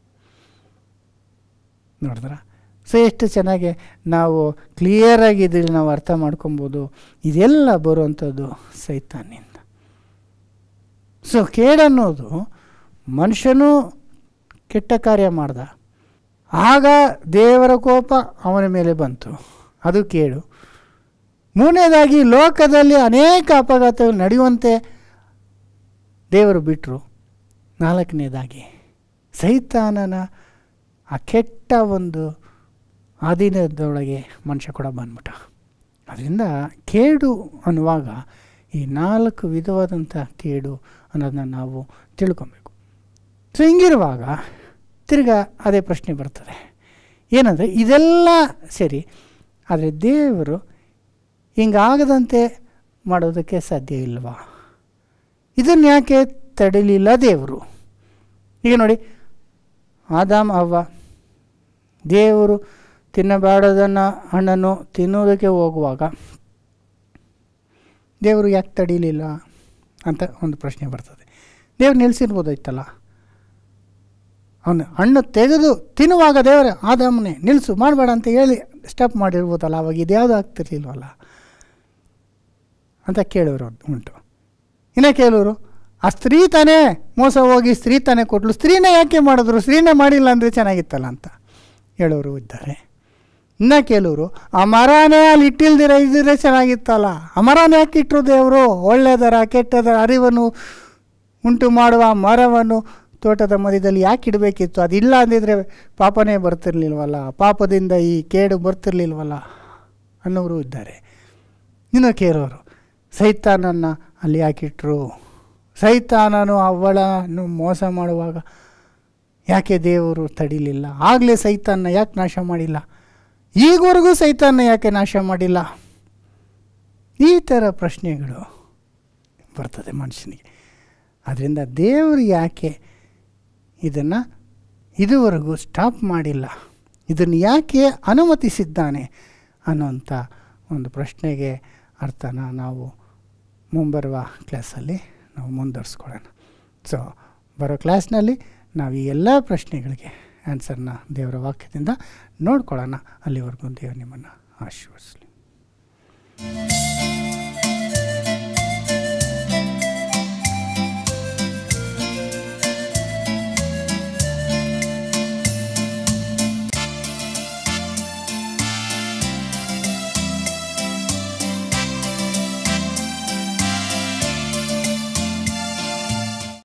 ನೋಡಿದ್ರ ಸೊ ಎಷ್ಟು ಚೆನ್ನಾಗಿ ನಾವು ಕ್ಲಿಯರಾಗಿ ಇದ್ರಲ್ಲಿ ನಾವು ಅರ್ಥ ಮಾಡ್ಕೊಬೋದು ಇದೆಲ್ಲ ಬರುವಂಥದ್ದು ಸೈತಾನ್ನಿಂದ ಸೊ ಕೇಡನ್ನೋದು ಮನುಷ್ಯನೂ ಕೆಟ್ಟ ಕಾರ್ಯ ಮಾಡ್ದ ಆಗ ದೇವರ ಕೋಪ ಅವನ ಮೇಲೆ ಬಂತು ಅದು ಕೇಡು ಮೂರನೇದಾಗಿ ಲೋಕದಲ್ಲಿ ಅನೇಕ ಅಪಘಾತಗಳು ನಡೆಯುವಂತೆ ದೇವರು ಬಿಟ್ಟರು ನಾಲ್ಕನೇದಾಗಿ ಸೈತಾನನ ಆ ಕೆಟ್ಟ ಒಂದು ಅಧೀನದೊಳಗೆ ಮನುಷ್ಯ ಕೂಡ ಬಂದ್ಬಿಟ್ಟ ಅದರಿಂದ ಕೇಡು ಅನ್ನುವಾಗ ಈ ನಾಲ್ಕು ವಿಧವಾದಂಥ ಕೇಡು ಅನ್ನೋದನ್ನ ನಾವು ತಿಳ್ಕೊಬೇಕು ಸೊ ಹಿಂಗಿರುವಾಗ ತಿರ್ಗಾ ಅದೇ ಪ್ರಶ್ನೆ ಬರ್ತದೆ ಏನಂದರೆ ಇದೆಲ್ಲ ಸರಿ ಆದರೆ ದೇವರು ಹಿಂಗಾಗದಂತೆ ಮಾಡೋದಕ್ಕೆ ಸಾಧ್ಯ ಇಲ್ವಾ ಇದನ್ನು ಯಾಕೆ ತಡಿಲಿಲ್ಲ ದೇವರು ಈಗ ನೋಡಿ ಆದಾಮ್ ಅವ್ವ ದೇವರು ತಿನ್ನಬಾರದನ್ನು ಹಣ್ಣನ್ನು ತಿನ್ನೋದಕ್ಕೆ ಹೋಗುವಾಗ ದೇವರು ಯಾಕೆ ತಡೀಲಿಲ್ಲ ಅಂತ ಒಂದು ಪ್ರಶ್ನೆ ಬರ್ತದೆ ದೇವ್ರು ನಿಲ್ಲಿಸಿರ್ಬೋದಾಯ್ತಲ್ಲ ಅವನು ಹಣ್ಣು ತೆಗೆದು ತಿನ್ನುವಾಗ ದೇವರ ಆದಾಮನೆ ನಿಲ್ಲಿಸು ಮಾಡಬೇಡ ಅಂತ ಹೇಳಿ ಸ್ಟಾಪ್ ಮಾಡಿರ್ಬೋದಲ್ಲ ಅವಾಗ ಇದ್ಯಾವುದು ಆಗ್ತಿರ್ಲಿಲ್ವಲ್ಲ ಅಂತ ಕೇಳೋರು ಉಂಟು ಇನ್ನು ಕೇಳೋರು ಆ ಸ್ತ್ರೀ ತಾನೇ ಮೋಸ ಹೋಗಿ ಸ್ತ್ರೀ ತಾನೇ ಕೊಟ್ಲು ಸ್ತ್ರೀನೇ ಯಾಕೆ ಮಾಡಿದ್ರು ಸ್ತ್ರೀನೇ ಮಾಡಿಲ್ಲ ಅಂದರೆ ಚೆನ್ನಾಗಿತ್ತಲ್ಲ ಅಂತ ಹೇಳೋರು ಇದ್ದಾರೆ ಇನ್ನು ಕೆಲವರು ಆ ಮರನೇ ಅಲ್ಲಿ ಇಟ್ಟಿಲ್ದಿರ ಇದ್ದಿದ್ರೆ ಚೆನ್ನಾಗಿತ್ತಲ್ಲ ಆ ಮರನೇ ಯಾಕೆ ಇಟ್ಟರು ದೇವರು ಒಳ್ಳೆಯದರ ಕೆಟ್ಟದರ ಅರಿವನ್ನು ಉಂಟು ಮಾಡುವ ಆ ಮರವನ್ನು ತೋಟದ ಮಧ್ಯದಲ್ಲಿ ಯಾಕೆ ಇಡಬೇಕಿತ್ತು ಅದಿಲ್ಲ ಅಂದಿದ್ರೆ ಪಾಪನೇ ಬರ್ತಿರ್ಲಿಲ್ವಲ್ಲ ಪಾಪದಿಂದ ಈ ಕೇಡು ಬರ್ತಿರ್ಲಿಲ್ವಲ್ಲ ಅನ್ನೋರು ಇದ್ದಾರೆ ಇನ್ನು ಕೇಳೋರು ಸೈತಾನನ್ನು ಅಲ್ಲಿ ಯಾಕಿಟ್ರು ಸೈತಾನನು ಅವಳನ್ನು ಮೋಸ ಮಾಡುವಾಗ ಯಾಕೆ ದೇವರು ತಡಿಲಿಲ್ಲ ಆಗಲೇ ಸೈತಾನ ಯಾಕೆ ನಾಶ ಮಾಡಿಲ್ಲ ಈಗವರೆಗೂ ಸೈತಾನ ಯಾಕೆ ನಾಶ ಮಾಡಿಲ್ಲ ಈ ಥರ ಪ್ರಶ್ನೆಗಳು ಬರ್ತದೆ ಮನುಷ್ಯನಿಗೆ ಅದರಿಂದ ದೇವರು ಯಾಕೆ ಇದನ್ನು ಇದುವರೆಗೂ ಸ್ಟಾಪ್ ಮಾಡಿಲ್ಲ ಇದನ್ನು ಯಾಕೆ ಅನುಮತಿಸಿದ್ದಾನೆ ಅನ್ನೋಂಥ ಒಂದು ಪ್ರಶ್ನೆಗೆ ಅರ್ಥನ ನಾವು ಮುಂಬರುವ ಕ್ಲಾಸಲ್ಲಿ ನಾವು ಮುಂದುವರಿಸ್ಕೊಳ್ಳೋಣ ಸೊ ಬರೋ ಕ್ಲಾಸ್ನಲ್ಲಿ ನಾವು ಈ ಎಲ್ಲ ಪ್ರಶ್ನೆಗಳಿಗೆ ಆನ್ಸರ್ನ ದೇವರ ವಾಕ್ಯದಿಂದ ನೋಡ್ಕೊಳ್ಳೋಣ ಅಲ್ಲಿವರೆಗೂ ದೇವರು ನಿಮ್ಮನ್ನು ಆಶೀರ್ವದಿಸಲಿ